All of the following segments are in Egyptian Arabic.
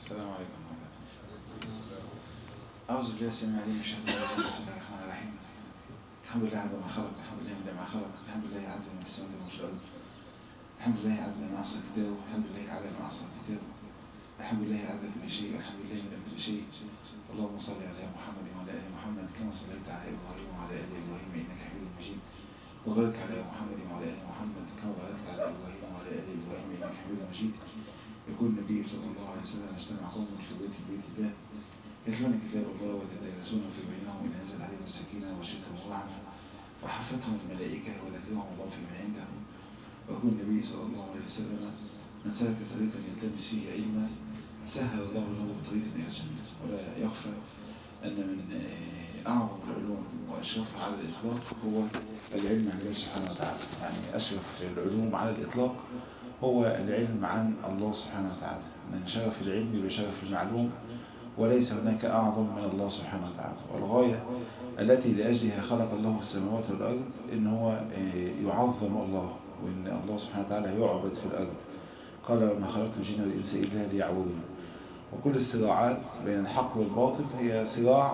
السلام عليكم ورحمة الله أعوذ بالله السميع العليم من الشيطان الرجيم بسم الله الرحمن الرحيم الحمد لله عدد ما خلق الحمد لله من ما خلق الحمد لله عدد ما في السماوات وما في الأرض الحمد لله عدد ما أحصى كتابه الحمد لله على ما أحصى كتابه الحمد لله عدد كل شيء الحمد لله من كل شيء اللهم صل على محمد وعلى آل محمد كما صليت على إبراهيم وعلى آل إبراهيم إنك حميد مجيد وبارك على محمد وعلى آل محمد كما باركت على إبراهيم وعلى آل إبراهيم إنك حميد مجيد يقول النبي صلى الله عليه وسلم اجتمع قوم في بيت بيت الله يتلون كتاب الله ويتدارسون في بينهم إن نزل عليهم السكينة والشتاء والرحمة وحفتهم الملائكة وذكرهم الله في من عنده ويقول النبي صلى الله عليه وسلم من سلك طريقا يلتمس فيه علما سهل الله له طريقا إلى الجنة ولا يخفى أن من أعظم العلوم وأشرفها على الإطلاق هو العلم عن الله سبحانه وتعالى يعني أشرف العلوم على الإطلاق هو العلم عن الله سبحانه وتعالى من شرف العلم بشرف المعلوم وليس هناك أعظم من الله سبحانه وتعالى والغاية التي لأجلها خلق الله السماوات والأرض إن هو يعظم الله وإن الله سبحانه وتعالى يعبد في الأرض قال وما خلقت الجن والإنس إلا ليعبدون وكل الصراعات بين الحق والباطل هي صراع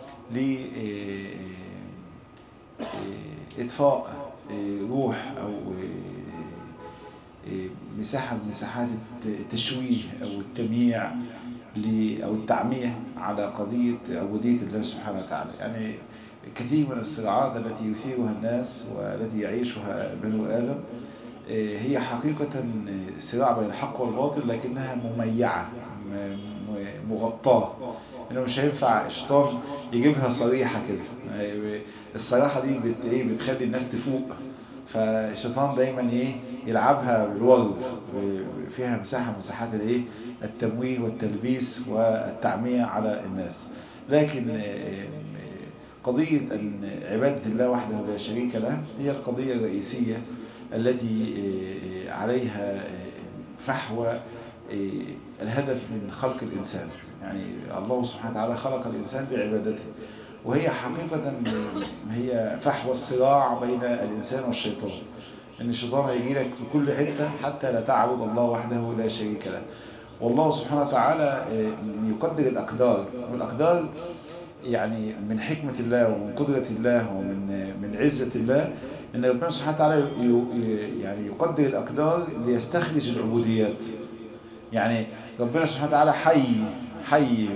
لإطفاء روح أو مساحة من مساحات التشويه أو التمييع أو التعمية على قضية عبودية الله سبحانه وتعالى يعني كثير من الصراعات التي يثيرها الناس والتي يعيشها بنو آدم هي حقيقة صراع بين الحق والباطل لكنها مميعة مغطاة انه مش هينفع الشيطان يجيبها صريحة كده الصراحة دي بت... ايه بتخلي الناس تفوق فالشيطان دايما ايه يلعبها بالورد فيها مساحة مساحات الايه التمويه والتلبيس والتعمية على الناس لكن قضية عبادة الله وحده لا شريك له هي القضية الرئيسية التي عليها فحوى الهدف من خلق الإنسان يعني الله سبحانه وتعالى خلق الإنسان بعبادته وهي حقيقة هي فحوى الصراع بين الإنسان والشيطان ان الشيطان هيجي لك في كل حتة حتى لا تعبد الله وحده لا شريك له والله سبحانه وتعالى يقدر الأقدار والأقدار يعني من حكمة الله ومن قدرة الله ومن من عزة الله ان ربنا سبحانه وتعالى يعني يقدر الأقدار ليستخرج العبوديات يعني ربنا سبحانه وتعالى حي حي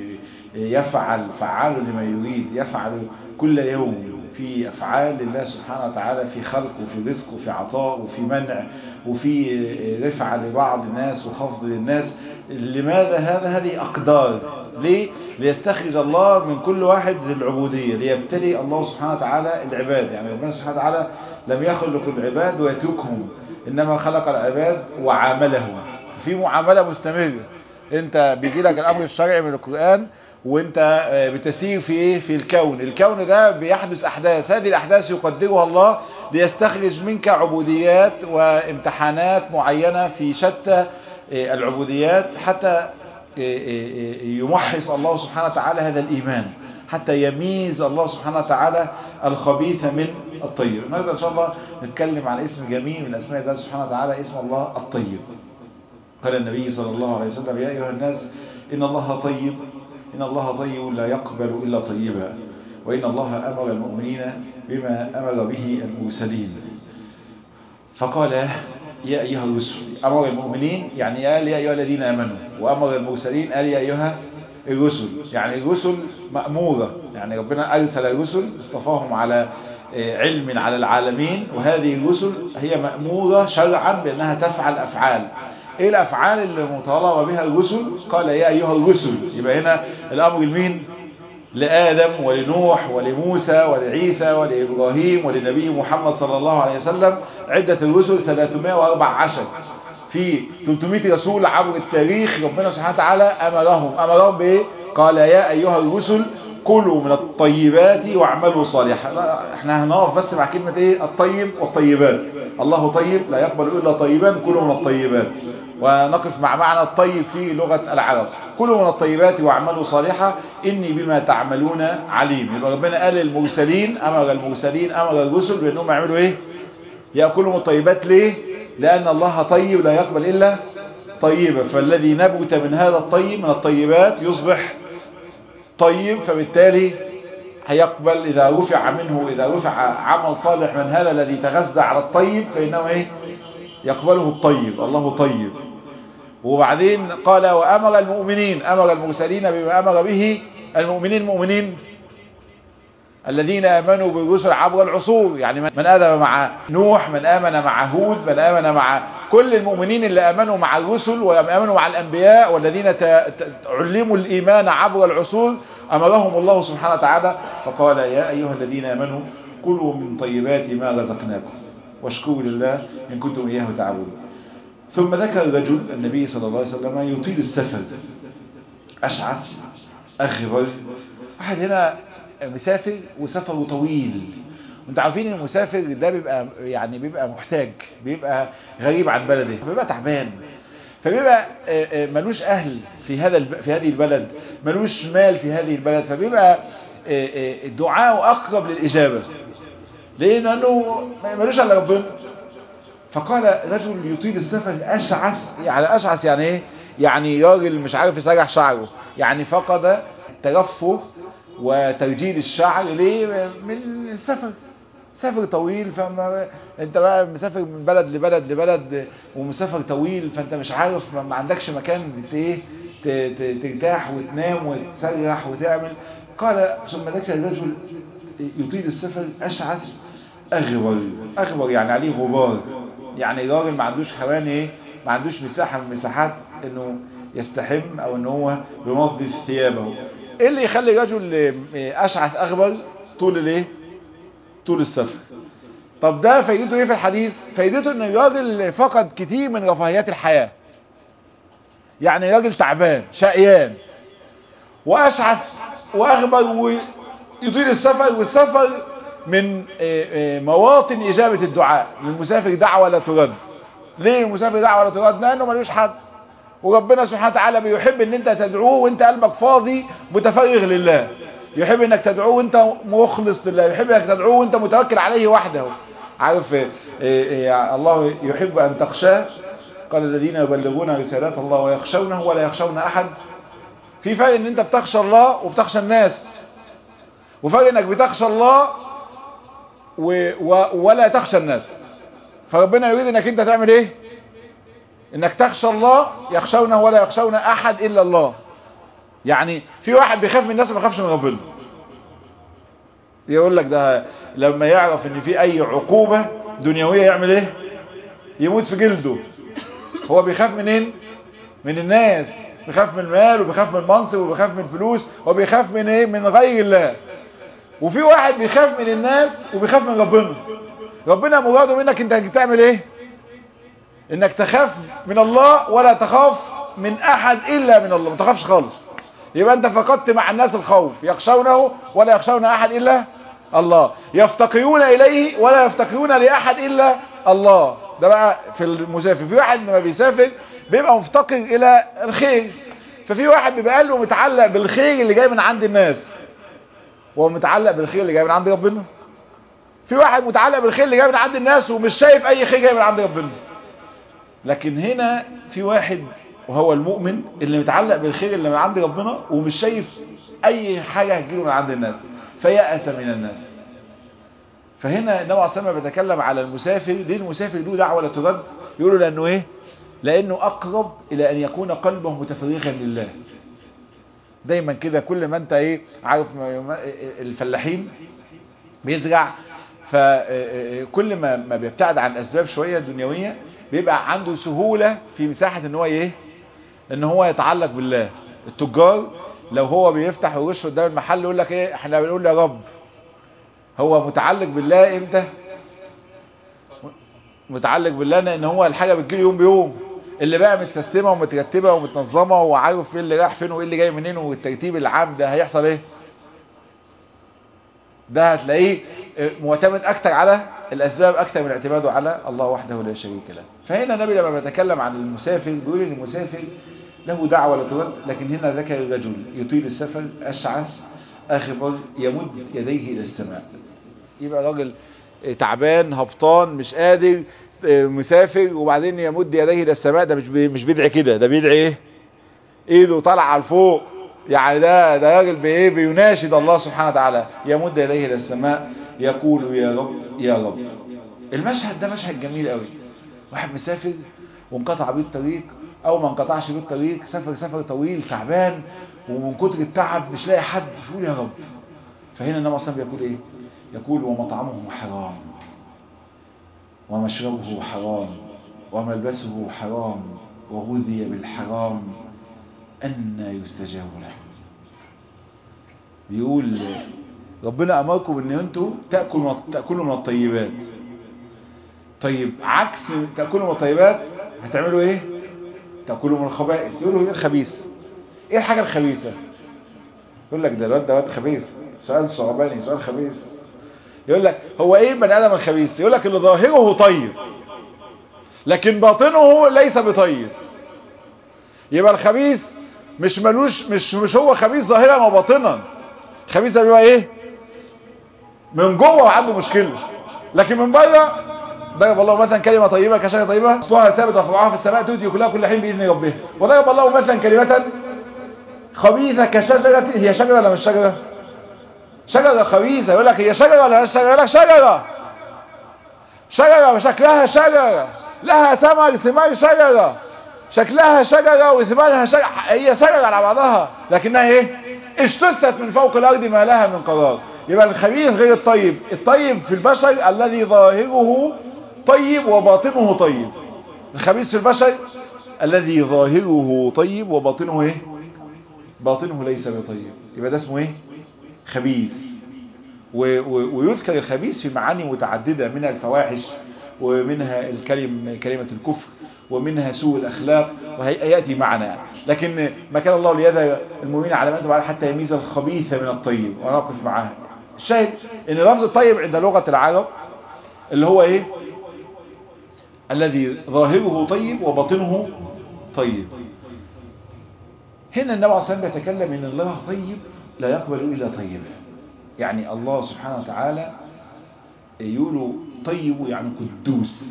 يفعل فعال لما يريد يفعل كل يوم في أفعال لله سبحانه وتعالى في خلق وفي رزق وفي عطاء وفي منع وفي رفع لبعض الناس وخفض للناس لماذا هذا هذه أقدار ليه؟ ليستخرج الله من كل واحد العبودية ليبتلي الله سبحانه وتعالى العباد يعني ربنا سبحانه وتعالى لم يخلق العباد ويتركهم إنما خلق العباد وعاملهم في معاملة مستمرة انت بيجي لك الأمر الشرعي من القرآن وانت بتسير في ايه في الكون الكون ده بيحدث احداث هذه الاحداث يقدرها الله ليستخرج منك عبوديات وامتحانات معينة في شتى العبوديات حتى يمحص الله سبحانه وتعالى هذا الايمان حتى يميز الله سبحانه وتعالى الخبيث من الطيب النهارده ان شاء الله نتكلم عن اسم جميل من اسماء الله سبحانه وتعالى اسم الله الطيب قال النبي صلى الله عليه وسلم يا ايها الناس ان الله طيب إن الله طيب لا يقبل إلا طيبا وإن الله أمر المؤمنين بما أمر به المرسلين فقال يا أيها الرسل أمر المؤمنين يعني قال يا أيها الذين آمنوا وأمر المرسلين قال يا أيها الرسل يعني الرسل مأمورة يعني ربنا أرسل الرسل اصطفاهم على علم على العالمين وهذه الرسل هي مأمورة شرعا بأنها تفعل أفعال ايه الافعال اللي مطالبه بها الرسل قال يا ايها الرسل يبقى هنا الامر لمين لآدم ولنوح ولموسى ولعيسى ولإبراهيم ولنبي محمد صلى الله عليه وسلم عدة الرسل 314 في 300 رسول عبر التاريخ ربنا سبحانه وتعالى أمرهم أمرهم بإيه قال يا أيها الرسل كلوا من الطيبات واعملوا صالحا احنا هنقف بس مع كلمة ايه الطيب والطيبات الله طيب لا يقبل الا طيبا كلوا من الطيبات ونقف مع معنى الطيب في لغة العرب كلوا من الطيبات واعملوا صالحا إني بما تعملون عليم يبقى ربنا قال المرسلين أمر المرسلين أمر الرسل بأنهم يعملوا إيه يأكلوا من الطيبات ليه لأن الله طيب لا يقبل إلا طيبة فالذي نبت من هذا الطيب من الطيبات يصبح طيب فبالتالي هيقبل إذا رفع منه إذا رفع عمل صالح من هذا الذي تغذى على الطيب فإنه إيه يقبله الطيب الله طيب وبعدين قال وأمر المؤمنين أمر المرسلين بما أمر به المؤمنين المؤمنين الذين آمنوا بالرسل عبر العصور يعني من آمن مع نوح من آمن مع هود من آمن مع كل المؤمنين اللي آمنوا مع الرسل وآمنوا مع الأنبياء والذين علموا الإيمان عبر العصور أمرهم الله سبحانه وتعالى فقال يا أيها الذين آمنوا كلوا من طيبات ما رزقناكم واشكروا لله إن كنتم إياه تعبدون ثم ذكر الرجل النبي صلى الله عليه وسلم يطيل السفر أشعث أخبر واحد هنا مسافر وسفره طويل وانت عارفين ان المسافر ده بيبقى يعني بيبقى محتاج بيبقى غريب عن بلده فبيبقى تعبان فبيبقى ملوش اهل في هذا في هذه البلد ملوش مال في هذه البلد فبيبقى دعاءه اقرب للاجابه لانه ملوش الا ربنا فقال رجل يطيل السفر اشعث يعني اشعث يعني ايه يعني راجل مش عارف يسرح شعره يعني فقد الترفه وترجيل الشعر ليه من السفر سفر طويل فما انت بقى مسافر من بلد لبلد لبلد ومسافر طويل فانت مش عارف ما عندكش مكان ايه ترتاح وتنام وتسرح وتعمل قال ثم ذكر الرجل يطيل السفر اشعث اغبر اغبر يعني عليه غبار يعني راجل ما عندوش حوالي ايه ما عندوش مساحه من مساحات انه يستحم او ان هو ينظف ثيابه ايه اللي يخلي رجل اشعث اغبر طول الايه طول السفر طب ده فايدته ايه في الحديث فايدته ان الراجل فقد كتير من رفاهيات الحياة يعني راجل تعبان شقيان واشعث واغبر ويطيل السفر والسفر من مواطن اجابة الدعاء للمسافر دعوة لا ترد ليه المسافر دعوة لا ترد لانه ملوش حد وربنا سبحانه وتعالى بيحب ان انت تدعوه وانت قلبك فاضي متفرغ لله يحب انك تدعوه وانت مخلص لله يحب انك تدعوه وانت متوكل عليه وحده عارف إيه إيه الله يحب ان تخشاه قال الذين يبلغون رسالات الله ويخشونه ولا يخشون احد في فرق ان انت بتخشى الله وبتخشى الناس وفرق انك بتخشى الله و و ولا تخشى الناس فربنا يريد انك انت تعمل ايه انك تخشى الله يخشونه ولا يخشون احد الا الله يعني في واحد بيخاف من الناس ما بيخافش من ربنا يقول لك ده لما يعرف ان في اي عقوبة دنيوية يعمل ايه يموت في جلده هو بيخاف منين من الناس بيخاف من المال وبيخاف من المنصب وبيخاف من الفلوس وبيخاف من ايه من غير الله وفي واحد بيخاف من الناس وبيخاف من ربنا ربنا مراده منك انت تعمل ايه انك تخاف من الله ولا تخاف من احد الا من الله ما تخافش خالص يبقى انت فقدت مع الناس الخوف يخشونه ولا يخشون احد الا الله يفتقرون اليه ولا يفتقرون لاحد الا الله ده بقى في المسافر في واحد لما بيسافر بيبقى مفتقر الى الخير ففي واحد بيبقى قلبه متعلق بالخير اللي جاي من عند الناس وهو متعلق بالخير اللي جاي من عند ربنا في واحد متعلق بالخير اللي جاي من عند الناس ومش شايف اي خير جاي من عند ربنا لكن هنا في واحد وهو المؤمن اللي متعلق بالخير اللي من عند ربنا ومش شايف اي حاجة هتجيله من عند الناس فيأس من الناس فهنا النبي عليه الصلاه بيتكلم على المسافر ليه المسافر له دعوه لا ترد يقولوا لانه ايه لانه اقرب الى ان يكون قلبه متفرغا لله دايما كده كل ما انت ايه عارف الفلاحين بيزرع فكل ما ما بيبتعد عن اسباب شويه دنيويه بيبقى عنده سهوله في مساحه ان هو ايه ان هو يتعلق بالله التجار لو هو بيفتح وشه قدام المحل يقول لك ايه احنا بنقول يا رب هو متعلق بالله امتى متعلق بالله ان هو الحاجه بتجيله يوم بيوم اللي بقى متسيستمه ومترتبه ومتنظمه وعارف ايه اللي رايح فين وايه اللي جاي منين والترتيب العام ده هيحصل ايه ده هتلاقيه معتمد اكتر على الاسباب اكتر من اعتماده على الله وحده لا شريك له فهنا النبي لما بيتكلم عن المسافر بيقول ان المسافر له دعوة لا ترد لكن هنا ذكر الرجل يطيل السفر أشعث أخبر يمد يديه إلى السماء يبقى راجل تعبان هبطان مش قادر مسافر وبعدين يمد يديه الى السماء ده مش بي مش بيدعي كده ده بيدعي ايه ايده طالعه لفوق يعني ده ده راجل بايه بيناشد الله سبحانه وتعالى يمد يديه الى السماء يقول يا رب يا رب المشهد ده مشهد جميل قوي واحد مسافر وانقطع بيه الطريق او ما انقطعش بيه الطريق سافر سفر طويل تعبان ومن كتر التعب مش لاقي حد يقول يا رب فهنا النبي صلى الله عليه وسلم بيقول ايه يقول ومطعمه حرام ومشربه حرام وملبسه حرام وغذي بالحرام أن يستجاب له بيقول ربنا أمركم أن أنتوا تأكلوا تأكلوا من الطيبات طيب عكس تأكلوا من الطيبات هتعملوا إيه تأكلوا من الخبائث يقولوا إيه الخبيث إيه الحاجة الخبيثة يقول لك ده الواد ده واد خبيث سؤال صعباني سؤال خبيث يقول لك هو ايه البني ادم الخبيث يقول لك اللي ظاهره طيب لكن باطنه ليس بطيب يبقى الخبيث مش ملوش مش مش هو خبيث ظاهرا وباطنا الخبيث ده بيبقى ايه من جوه عنده مشكله لكن من بره ضرب الله مثلا كلمه طيبه كشجره طيبه اصلها ثابت وفرعها في السماء تؤتي كلها كل حين باذن ربها وضرب الله مثلا كلمه خبيثه كشجره هي شجره ولا مش شجره شجرة خبيثة يقول لك هي شجرة ولا شجرة يقول لك شجرة شجرة وشكلها شجرة لها ثمر ثمار شجرة شكلها شجرة وثمارها شجرة هي شجرة على بعضها لكنها ايه اجتثت من فوق الارض ما لها من قرار يبقى الخبيث غير الطيب الطيب في البشر الذي ظاهره طيب وباطنه طيب الخبيث في البشر الذي ظاهره طيب وباطنه ايه باطنه ليس بطيب يبقى ده اسمه ايه خبيث ويذكر الخبيث في معاني متعددة منها الفواحش ومنها الكلم كلمة الكفر ومنها سوء الأخلاق وهيأتي معنا لكن ما كان الله ليذا المؤمنين على ما أنتم عليه حتى يميز الخبيث من الطيب ونقف معها الشاهد ان لفظ الطيب عند لغة العرب اللي هو ايه الذي ظاهره طيب وباطنه طيب هنا النبي عليه الصلاة والسلام بيتكلم ان الله طيب لا يقبل إلا طيبا يعني الله سبحانه وتعالى يقولوا طيب يعني قدوس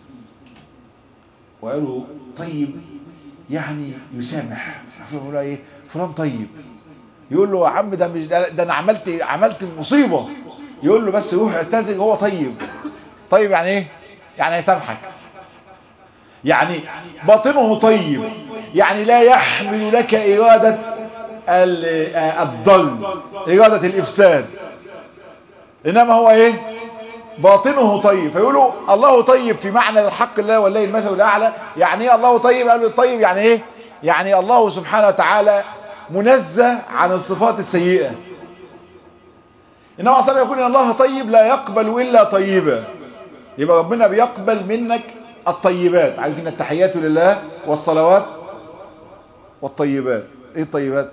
وقالوا طيب يعني يسامح يقولوا ايه فلان طيب يقول له يا عم ده مش ده, ده انا عملت عملت مصيبه يقول له بس روح اعتذر هو طيب طيب يعني ايه يعني يسامحك يعني باطنه طيب يعني لا يحمل لك اراده الضل إرادة الإفساد إنما هو إيه باطنه طيب فيقولوا الله طيب في معنى الحق الله والله المثل الأعلى يعني إيه الله طيب قالوا طيب يعني إيه يعني الله سبحانه وتعالى منزه عن الصفات السيئة إنما أصلا يقول إن الله طيب لا يقبل إلا طيبا يبقى ربنا بيقبل منك الطيبات عارفين التحيات لله والصلوات والطيبات ايه الطيبات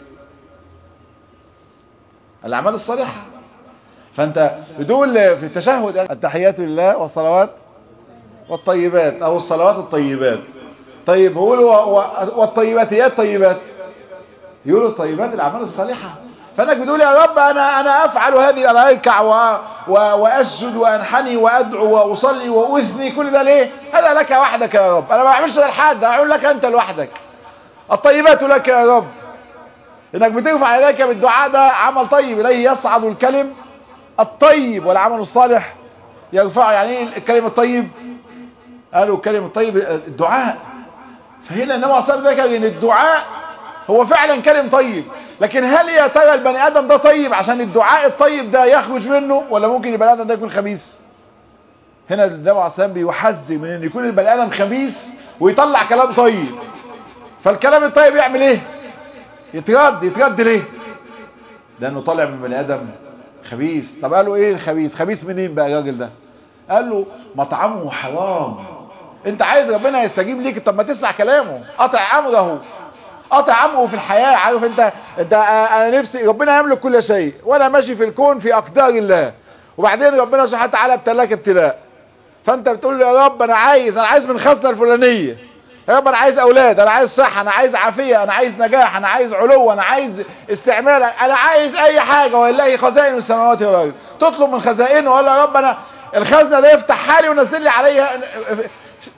الاعمال الصالحه فانت بتقول في التشهد التحيات لله والصلوات والطيبات او الصلوات الطيبات طيب بيقولوا والطيبات هي الطيبات يقولوا الطيبات الاعمال الصالحه فانك بتقول يا رب انا انا افعل هذه انا اركع و... و... واسجد وانحني وادعو واصلي واثني كل ده ليه هذا لك وحدك يا رب انا ما بعملش ده لحد اقول لك انت لوحدك الطيبات لك يا رب انك بترفع اليك بالدعاء ده عمل طيب اليه يصعد الكلم الطيب والعمل الصالح يرفع يعني ايه الكلم الطيب قالوا الكلم الطيب الدعاء فهنا النبي صلى الله عليه وسلم ذكر ان الدعاء هو فعلا كلم طيب لكن هل يا ترى البني ادم ده طيب عشان الدعاء الطيب ده يخرج منه ولا ممكن البني ادم ده يكون خبيث هنا النبي عليه الصلاه بيحذر من ان يكون البني ادم خبيث ويطلع كلام طيب فالكلام الطيب يعمل ايه يترد يترد ليه لانه طالع من بني ادم خبيث طب قالوا ايه الخبيث خبيث منين بقى الراجل ده قال له مطعمه حرام انت عايز ربنا يستجيب ليك طب ما تسمع كلامه قطع امره قطع امره في الحياة عارف انت انت انا نفسي ربنا يملك كل شيء وانا ماشي في الكون في اقدار الله وبعدين ربنا سبحانه وتعالى ابتلاك ابتلاء فانت بتقول له يا رب انا عايز انا عايز من خزنه الفلانيه يا رب انا عايز اولاد انا عايز صحه انا عايز عافيه انا عايز نجاح انا عايز علو انا عايز استعمال انا عايز اي حاجه ولله خزائن السماوات والارض تطلب من خزائنه وقال يا رب انا الخزنه ده يفتحها لي ونزل لي عليها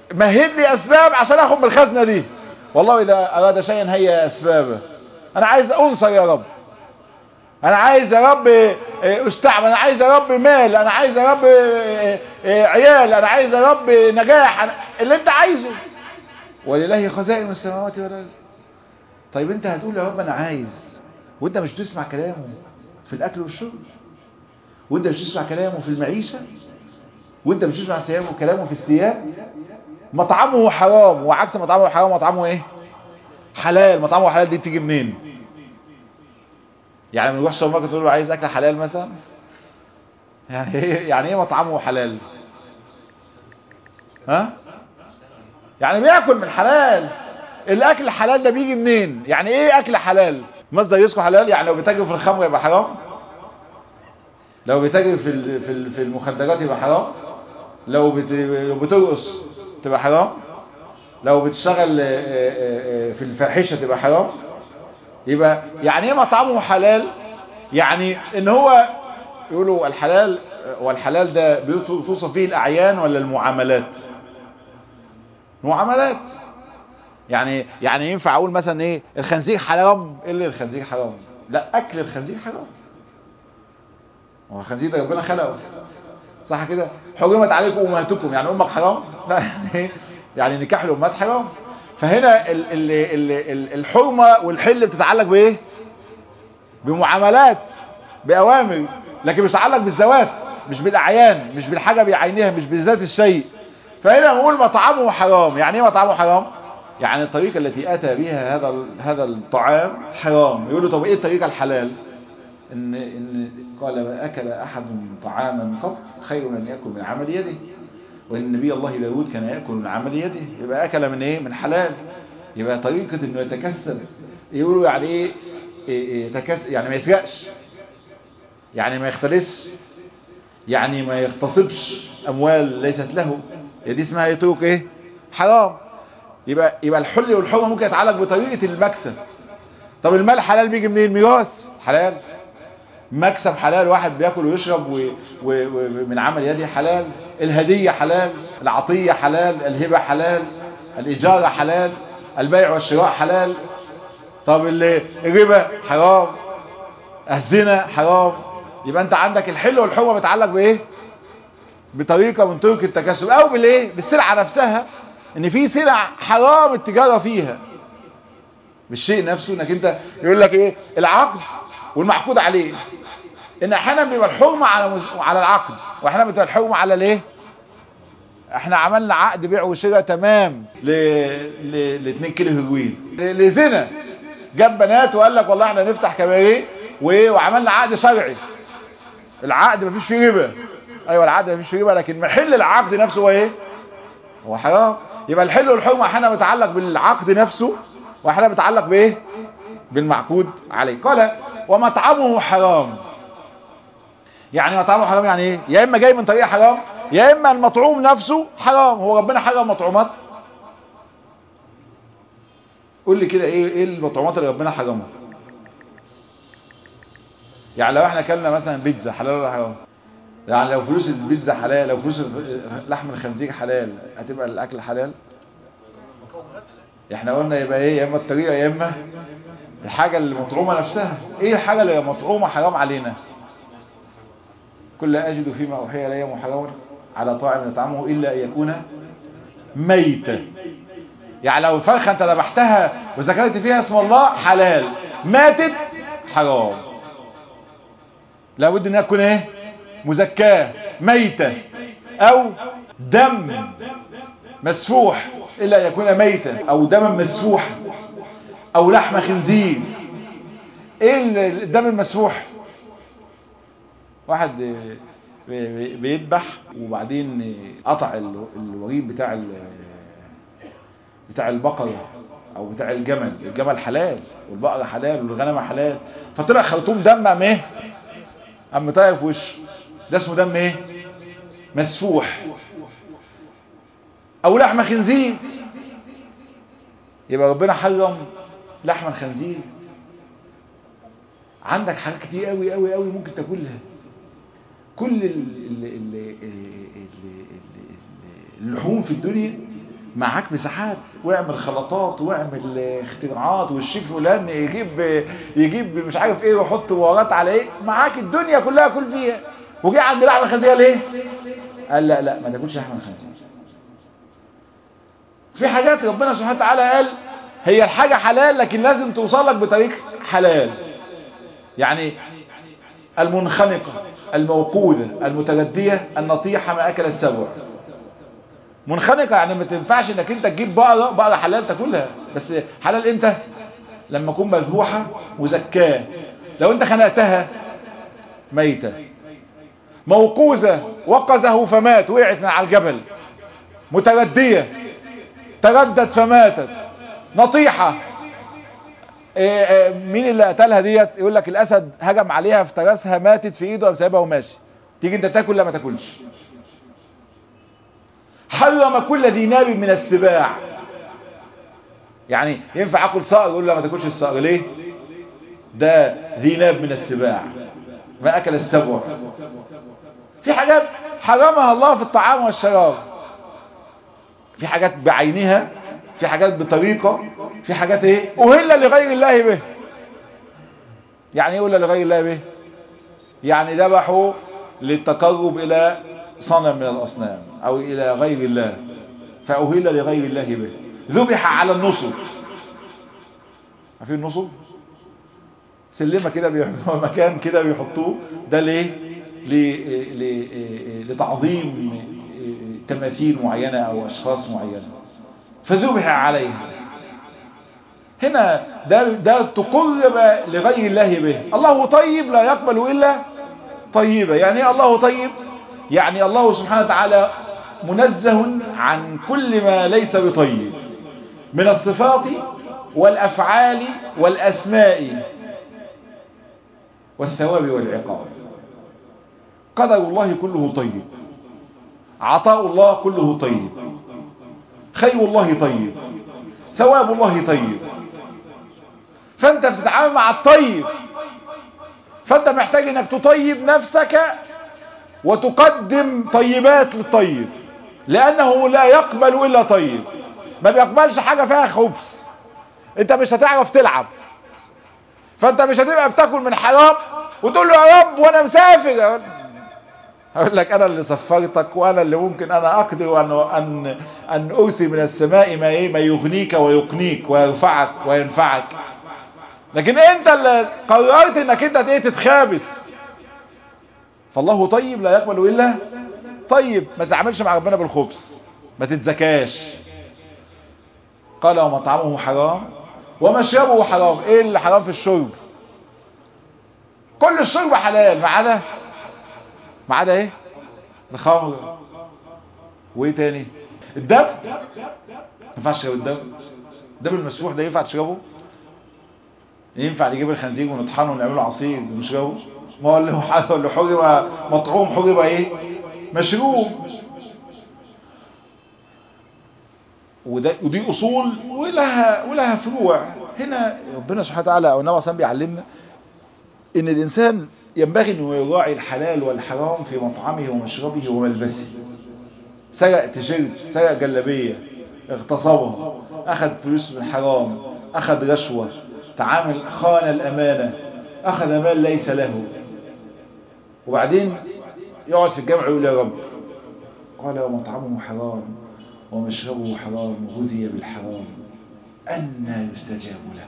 مهد لي اسباب عشان اخد من الخزنة دي والله اذا اراد شيئا هيا اسبابه انا عايز انصر يا رب انا عايز يا رب استعمل انا عايز يا رب مال انا عايز يا رب عيال انا عايز يا رب نجاح أنا... اللي انت عايزه ولله خزائن السماوات والارض طيب انت هتقول يا رب انا عايز وانت مش بتسمع كلامه في الاكل والشرب وانت مش بتسمع كلامه في المعيشة وانت مش بتسمع كلامه في الثياب مطعمه حرام وعكس مطعمه حرام مطعمه ايه حلال مطعمه حلال دي بتيجي منين يعني من نروح السوبر ماركت تقول له عايز اكل حلال مثلا يعني ايه يعني ايه مطعمه حلال ها يعني بياكل من حلال الاكل الحلال ده بيجي منين يعني ايه اكل حلال مصدر رزقه حلال يعني لو بيتاجر في الخمر يبقى حرام لو بيتاجر في في المخدرات يبقى حرام لو بترقص تبقى حرام لو بتشتغل في الفاحشه تبقى حرام يبقى يعني ايه مطعمه حلال يعني ان هو يقولوا الحلال والحلال ده بتوصف فيه الاعيان ولا المعاملات معاملات يعني يعني ينفع اقول مثلا ايه الخنزير حرام ايه اللي الخنزير حرام لا اكل الخنزير حرام هو الخنزير ده ربنا خلقه صح كده حرمت عليكم امهاتكم يعني امك حرام لا يعني يعني نكاح الامهات حرام فهنا ال ال ال ال الحرمه والحل بتتعلق بايه بمعاملات باوامر لكن مش تتعلق بالذوات مش بالاعيان مش بالحاجه بعينها مش بذات الشيء فهنا نقول مطعمه حرام يعني ايه مطعمه حرام يعني الطريقه التي اتى بها هذا هذا الطعام حرام يقول له طب ايه الطريقه الحلال ان ان قال ما اكل احد طعاما قط خير من ياكل من عمل يده وان النبي الله داود كان ياكل من عمل يده يبقى اكل من ايه من حلال يبقى طريقه انه يتكسب يقولوا يعني ايه, إيه يتكسب يعني ما يسرقش يعني ما يختلسش يعني ما يغتصبش اموال ليست له دي اسمها ايه طرق ايه حرام يبقى يبقى الحل والحرمه ممكن يتعلق بطريقه المكسب طب المال حلال بيجي منين ميراث حلال مكسب حلال واحد بياكل ويشرب و... و... ومن عمل يدي حلال الهدية حلال العطية حلال الهبة حلال الإجارة حلال البيع والشراء حلال طب الربا حرام الزنا حرام يبقى انت عندك الحل والحرمه بتعلق بايه بطريقه من طرق التكسب او بالايه بالسلعه نفسها ان في سلع حرام التجاره فيها بالشيء نفسه انك انت يقول لك ايه العقد والمعقود عليه ان احيانا بيبقى الحرمه على مز... على العقد واحيانا بتبقى الحرمه على الايه احنا عملنا عقد بيع وشراء تمام ل ل ل 2 كيلو هيروين ل... لزنا جاب بنات وقال لك والله احنا نفتح كباريه وايه وعملنا عقد شرعي العقد مفيش فيه ربا ايوه العقد مفيش فيه ربا لكن محل العقد نفسه هو ايه هو حرام يبقى الحل والحرمه احيانا بيتعلق بالعقد نفسه واحيانا بيتعلق بايه بالمعقود عليه قال ومطعمه حرام يعني مطعمه حرام يعني ايه يا اما جاي من طريق حرام يا اما المطعوم نفسه حرام هو ربنا حرم مطعومات قول لي كده ايه ايه المطعومات اللي ربنا حرمها يعني لو احنا اكلنا مثلا بيتزا حلال ولا حرام يعني لو فلوس البيتزا حلال لو فلوس لحم الخنزير حلال هتبقى الاكل حلال احنا قلنا يبقى ايه يا اما الطريقه يا اما الحاجه اللي مطعومه نفسها ايه الحاجه اللي مطعومه حرام علينا كل اجد فيما اوحي الي محرما على طاعم يطعمه الا ان يكون ميتا يعني لو الفرخه انت ذبحتها وذكرت فيها اسم الله حلال ماتت حرام لابد انها تكون ايه مزكاه ميته او دم مسفوح الا ان يكون ميتا او دما مسفوحا او لحم خنزير ايه الدم المسفوح واحد بيذبح وبعدين قطع الوريد بتاع بتاع البقرة او بتاع الجمل الجمل حلال والبقرة حلال والغنم حلال فطلع خرطوم دم ام ايه ام طاير في وشه ده اسمه دم ايه مسفوح او لحم خنزير يبقى ربنا حرم لحم الخنزير عندك حاجات كتير قوي قوي قوي ممكن تاكلها كل ال ال ال اللحوم في الدنيا معاك مساحات واعمل خلطات واعمل اختراعات والشيف فلان يجيب يجيب مش عارف ايه ويحط ورات على ايه معاك الدنيا كلها كل فيها وجي عند لحم الخنزير ليه قال لا لا ما تاكلش لحم الخنزير في حاجات ربنا سبحانه وتعالى قال هي الحاجة حلال لكن لازم توصل لك بطريق حلال يعني المنخنقة الموقوذة المتجدية النطيحة ما أكل السبع منخنقة يعني ما تنفعش انك انت تجيب بقرة بقرة حلال تاكلها بس حلال امتى لما تكون مذبوحة مزكاة لو انت خنقتها ميتة موقوذة وقزه فمات وقعت من على الجبل متردية تردت فماتت نطيحة إيه إيه مين اللي قتلها ديت يقول لك الاسد هجم عليها افترسها ماتت في ايده وسايبها وماشي تيجي انت تاكل لا ما تاكلش حرم كل ذي ناب من السباع يعني ينفع اكل صقر يقول لا ما تاكلش الصقر ليه ده ذي ناب من السباع ما اكل السبع في حاجات حرمها الله في الطعام والشراب في حاجات بعينها في حاجات بطريقة في حاجات ايه اهل لغير الله به يعني ايه اهل لغير الله به يعني ذبحوا للتقرب الى صنم من الاصنام او الى غير الله فاهل لغير الله به ذبح على النصب عارفين النصب سلمة كده بيحطوها مكان كده بيحطوه ده ليه لتعظيم تماثيل معينة او اشخاص معينة فذبح عليها هنا ده, ده تقرب لغير الله به الله طيب لا يقبل إلا طيبة يعني ايه الله طيب يعني الله سبحانه وتعالى منزه عن كل ما ليس بطيب من الصفات والأفعال والأسماء والثواب والعقاب قدر الله كله طيب عطاء الله كله طيب خير الله طيب ثواب الله طيب فانت بتتعامل مع الطيب فانت محتاج انك تطيب نفسك وتقدم طيبات للطيب لانه لا يقبل الا طيب ما بيقبلش حاجة فيها خبث انت مش هتعرف تلعب فانت مش هتبقى بتاكل من حرام وتقول له يا رب وانا مسافر اقول لك انا اللي سفرتك وانا اللي ممكن انا اقدر ان ان ان ارسل من السماء ما ايه ما يغنيك ويقنيك ويرفعك وينفعك لكن انت اللي قررت انك انت ايه تتخابس فالله طيب لا يقبل الا طيب ما تعملش مع ربنا بالخبث ما تتزكاش قال ومطعمه حرام ومشربه حرام ايه اللي حرام في الشرب كل الشرب حلال ما عدا ما عدا ايه الخمر وايه تاني الدم ما ينفعش تشرب الدم الدم المسفوح ده ينفع تشربه ينفع نجيب الخنزير ونطحنه ونعمله عصير ونشربه ما هو اللي اللي حرم مطعوم حرم ايه مشروب وده ودي اصول ولها ولها فروع هنا ربنا سبحانه وتعالى او النبي صلى بيعلمنا ان الانسان ينبغي انه يراعي الحلال والحرام في مطعمه ومشربه وملبسه سرق تيشيرت سرق جلابيه اغتصبها اخذ فلوس من حرام اخذ رشوه تعامل خان الامانه اخذ مال ليس له وبعدين يقعد في الجامع يقول يا رب قال ومطعمه حرام ومشربه حرام وغذي بالحرام أنى يستجاب له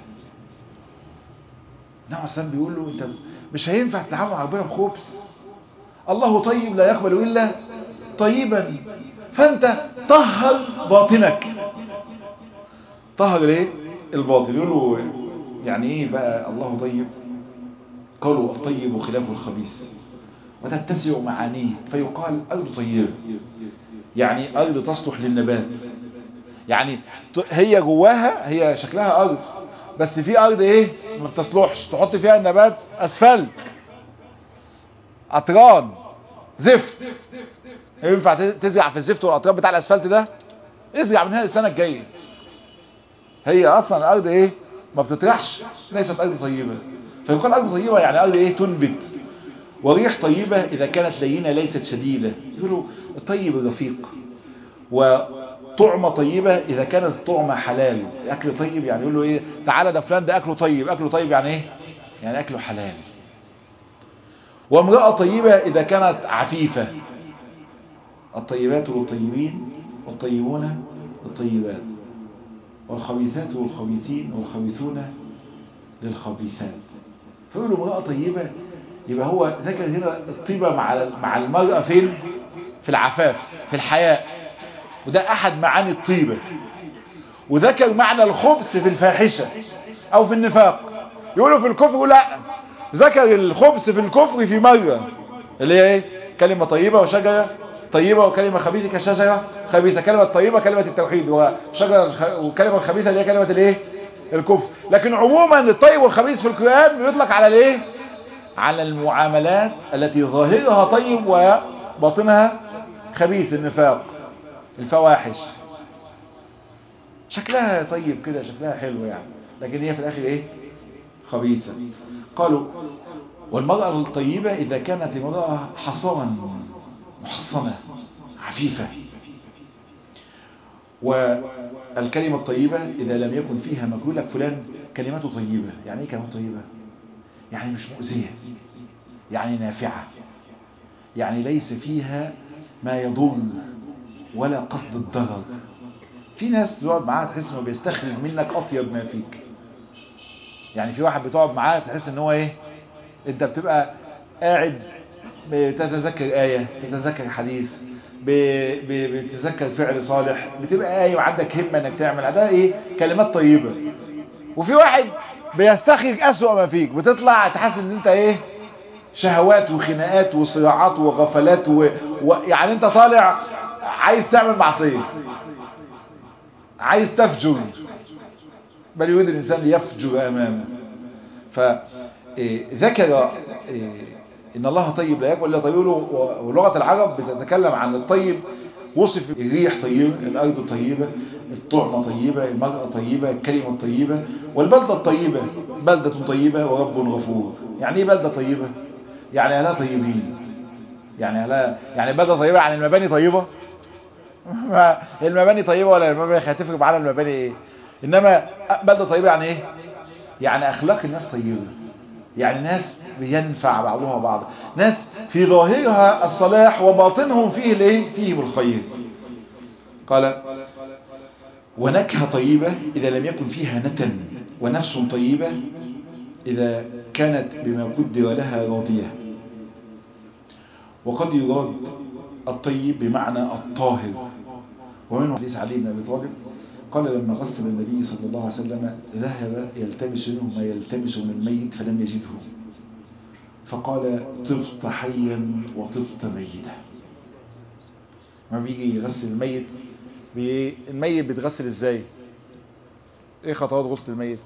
نعم السلام بيقول له انت مش هينفع تتعامل مع ربنا بخبث الله طيب لا يقبل إلا طيبا فانت طهر باطنك طهر ليه الباطن يقول له يعني ايه بقى الله طيب قالوا الطيب خلاف الخبيث وتتسع معانيه فيقال أرض طيبة يعني أرض تصلح للنبات يعني هي جواها هي شكلها أرض بس في أرض إيه ما بتصلحش تحط فيها النبات أسفلت أطران زفت ينفع تزرع في الزفت والأطران بتاع الأسفلت ده ازرع من هنا السنة الجاية هي أصلا الأرض إيه ما بتطرحش ليست أرض طيبة فيقال أرض طيبة يعني أرض إيه تنبت وريح طيبة إذا كانت لينة ليست شديدة يقولوا الطيب الرفيق طعمة طيبة إذا كانت الطعمة حلال أكل طيب يعني يقول له إيه تعالى ده فلان ده أكله طيب أكله طيب يعني إيه يعني أكله حلال وامرأة طيبة إذا كانت عفيفة الطيبات للطيبين والطيبون للطيبات والخبيثات والخبيثين والخبيثون للخبيثات فيقولوا امرأة طيبة يبقى هو ذكر هنا الطيبة مع مع المرأة فين في العفاف في الحياء وده أحد معاني الطيبة وذكر معنى الخبث في الفاحشة أو في النفاق يقولوا في الكفر يقول لا ذكر الخبث في الكفر في مرة اللي هي ايه كلمة طيبة وشجرة طيبة وكلمة خبيثة كشجرة خبيثة كلمة طيبة كلمة التوحيد وشجرة وكلمة الخبيثة اللي هي كلمة الايه الكفر لكن عموما الطيب والخبيث في القرآن بيطلق على الايه على المعاملات التي ظاهرها طيب وباطنها خبيث النفاق الفواحش شكلها طيب كده شكلها حلو يعني لكن هي في الاخر ايه خبيثة قالوا والمرأة الطيبة إذا كانت امرأة حصانا محصنة عفيفة والكلمة الطيبة إذا لم يكن فيها مقول لك فلان كلماته طيبة يعني إيه كلمة طيبة يعني مش مؤذية يعني نافعة يعني ليس فيها ما يضر ولا قصد الضرر في ناس تقعد معاها تحس انه بيستخرج منك اطيب ما فيك يعني في واحد بتقعد معاه تحس ان هو ايه انت بتبقى قاعد بتتذكر آية بتتذكر حديث بتتذكر فعل صالح بتبقى آية وعندك همة انك تعمل ده ايه كلمات طيبة وفي واحد بيستخرج أسوأ ما فيك بتطلع تحس ان انت ايه شهوات وخناقات وصراعات وغفلات و... و... يعني انت طالع عايز تعمل معصية عايز تفجر بل يريد الإنسان ليفجر أمامه فذكر إن الله طيب لا يقبل إلا طيب ولغة العرب بتتكلم عن الطيب وصف الريح طيبة الأرض طيبة الطعمة طيبة المرأة طيبة الكلمة طيبة والبلدة الطيبة بلدة طيبة ورب غفور يعني ايه بلدة طيبة يعني أهلها طيبين يعني أهلها يعني بلدة طيبة يعني المباني طيبة المباني طيبة ولا المباني هتفرق معانا المباني ايه انما بلدة طيبة يعني ايه يعني اخلاق الناس طيبة يعني ناس بينفع بعضها بعض ناس في ظاهرها الصلاح وباطنهم فيه الايه فيهم الخير قال ونكهة طيبة إذا لم يكن فيها نتن ونفس طيبة إذا كانت بما قدر لها راضية وقد يراد الطيب بمعنى الطاهر ومنه حديث علي بن أبي طالب قال لما غسل النبي صلى الله عليه وسلم ذهب يلتمس منه ما يلتمس من الميت فلم يجده فقال طفت حيا وطفت ميتا ما بيجي يغسل الميت بي... الميت بيتغسل ازاي ايه خطوات غسل الميت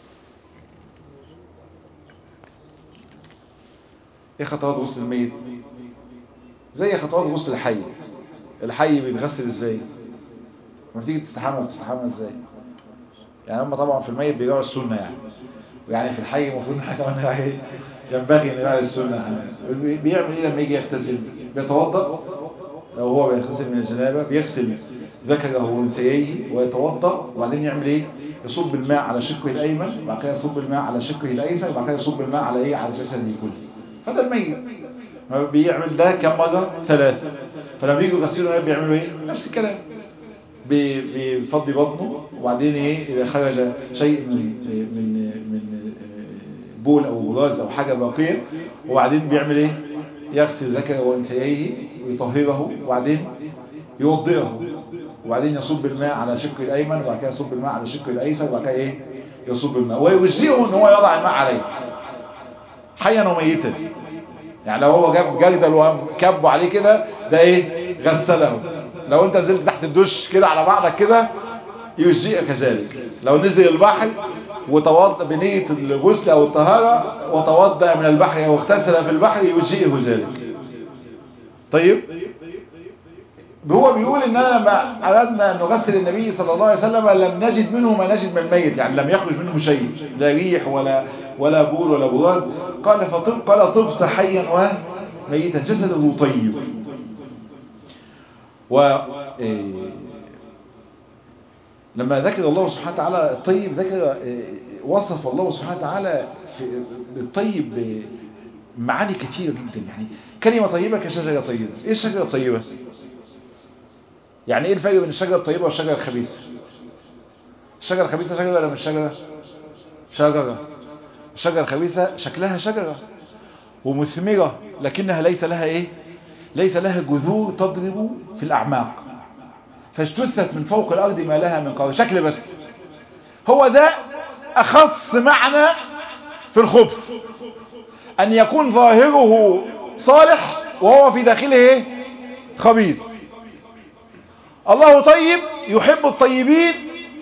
ايه خطوات غسل الميت زي خطوات غسل الحي الحي بيتغسل ازاي لما بتيجي تستحمى بتستحمى ازاي يعني هم طبعا في الميت بيجوا السنه يعني ويعني في الحي المفروض ان احنا كمان ينبغي ان يراعي السنه بيعمل ايه لما يجي يغتسل بيتوضا لو هو بيغتسل من الجنابه بيغسل ذكره وانثييه ويتوضا وبعدين يعمل ايه يصب الماء على شقه الايمن وبعد كده يصب الماء على شقه الايسر وبعد كده يصب الماء على ايه على جسده كله فده الميت بيعمل ده كم مره ثلاثه فلما يجوا يغسلوا بيعملوا ايه نفس الكلام بيفضي بطنه وبعدين ايه اذا خرج شيء من من من بول او براز او حاجه باقيه وبعدين بيعمل ايه يغسل ذكره وانثييه ويطهره وبعدين يوضئه وبعدين يصب الماء على شقه الايمن وبعد كده يصب الماء على شقه الايسر وبعد كده ايه يصب الماء ويجزئه ان هو يضع الماء عليه حيا وميتا يعني لو هو جاب جلدل وكبه عليه كده ده ايه غسله لو انت نزلت تحت الدش كده على بعضك كده يجزئ كذلك لو نزل البحر وتوضا بنية الغسل او الطهارة وتوضا من البحر او اغتسل في البحر يجزئه ذلك طيب هو بيقول ان انا لما اردنا ان نغسل النبي صلى الله عليه وسلم لم نجد منه ما نجد من الميت يعني لم يخرج منه شيء لا ريح ولا ولا بول ولا براز قال فطب قال طبت حيا وميتا جسده طيب و لما ذكر الله سبحانه وتعالى الطيب ذكر وصف الله سبحانه وتعالى بالطيب معاني كثيرة جدا يعني كلمة طيبة كشجرة طيبة ايه الشجرة الطيبة يعني ايه الفرق بين الشجرة الطيبة والشجرة الخبيثة الشجرة الخبيثة شجرة ولا مش شجرة شجرة الشجرة الخبيثة شكلها شجرة ومثمرة لكنها ليس لها ايه ليس لها جذور تضرب في الأعماق فاجتثت من فوق الأرض ما لها من قرار شكل بس هو ده أخص معنى في الخبث أن يكون ظاهره صالح وهو في داخله ايه خبيث الله طيب يحب الطيبين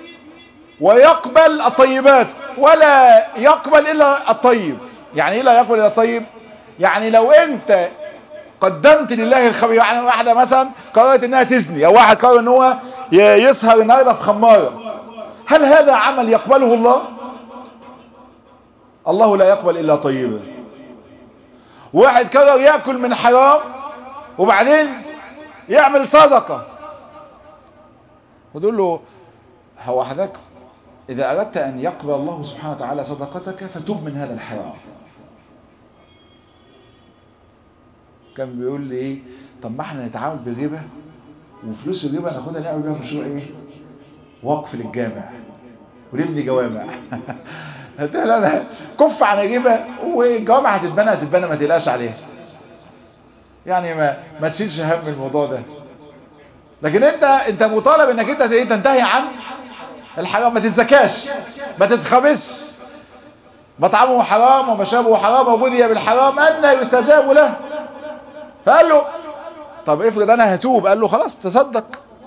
ويقبل الطيبات ولا يقبل إلا الطيب يعني إيه لا يقبل إلا الطيب يعني لو أنت قدمت لله الخبيث يعني واحدة مثلا قررت انها تزني او واحد قرر ان هو يسهر النهارده في خمارة هل هذا عمل يقبله الله الله لا يقبل الا طيبا واحد قرر ياكل من حرام وبعدين يعمل صدقة وتقول له هو حضرتك اذا اردت ان يقبل الله سبحانه وتعالى صدقتك فتب من هذا الحرام كان بيقول لي ايه طب ما احنا نتعامل بالربا وفلوس الربا ناخدها نعمل بيها مشروع ايه وقف للجامع ونبني جوامع قلت له لا كف عن الربا والجوامع هتتبنى هتتبنى ما تقلقش عليها يعني ما ما تشيلش هم الموضوع ده لكن انت انت مطالب انك انت تنتهي عن الحرام ما تتزكاش ما تتخبش مطعمه حرام ومشابه حرام وبني بالحرام أن يستجاب له فقال له طب افرض انا هتوب قال له خلاص تصدق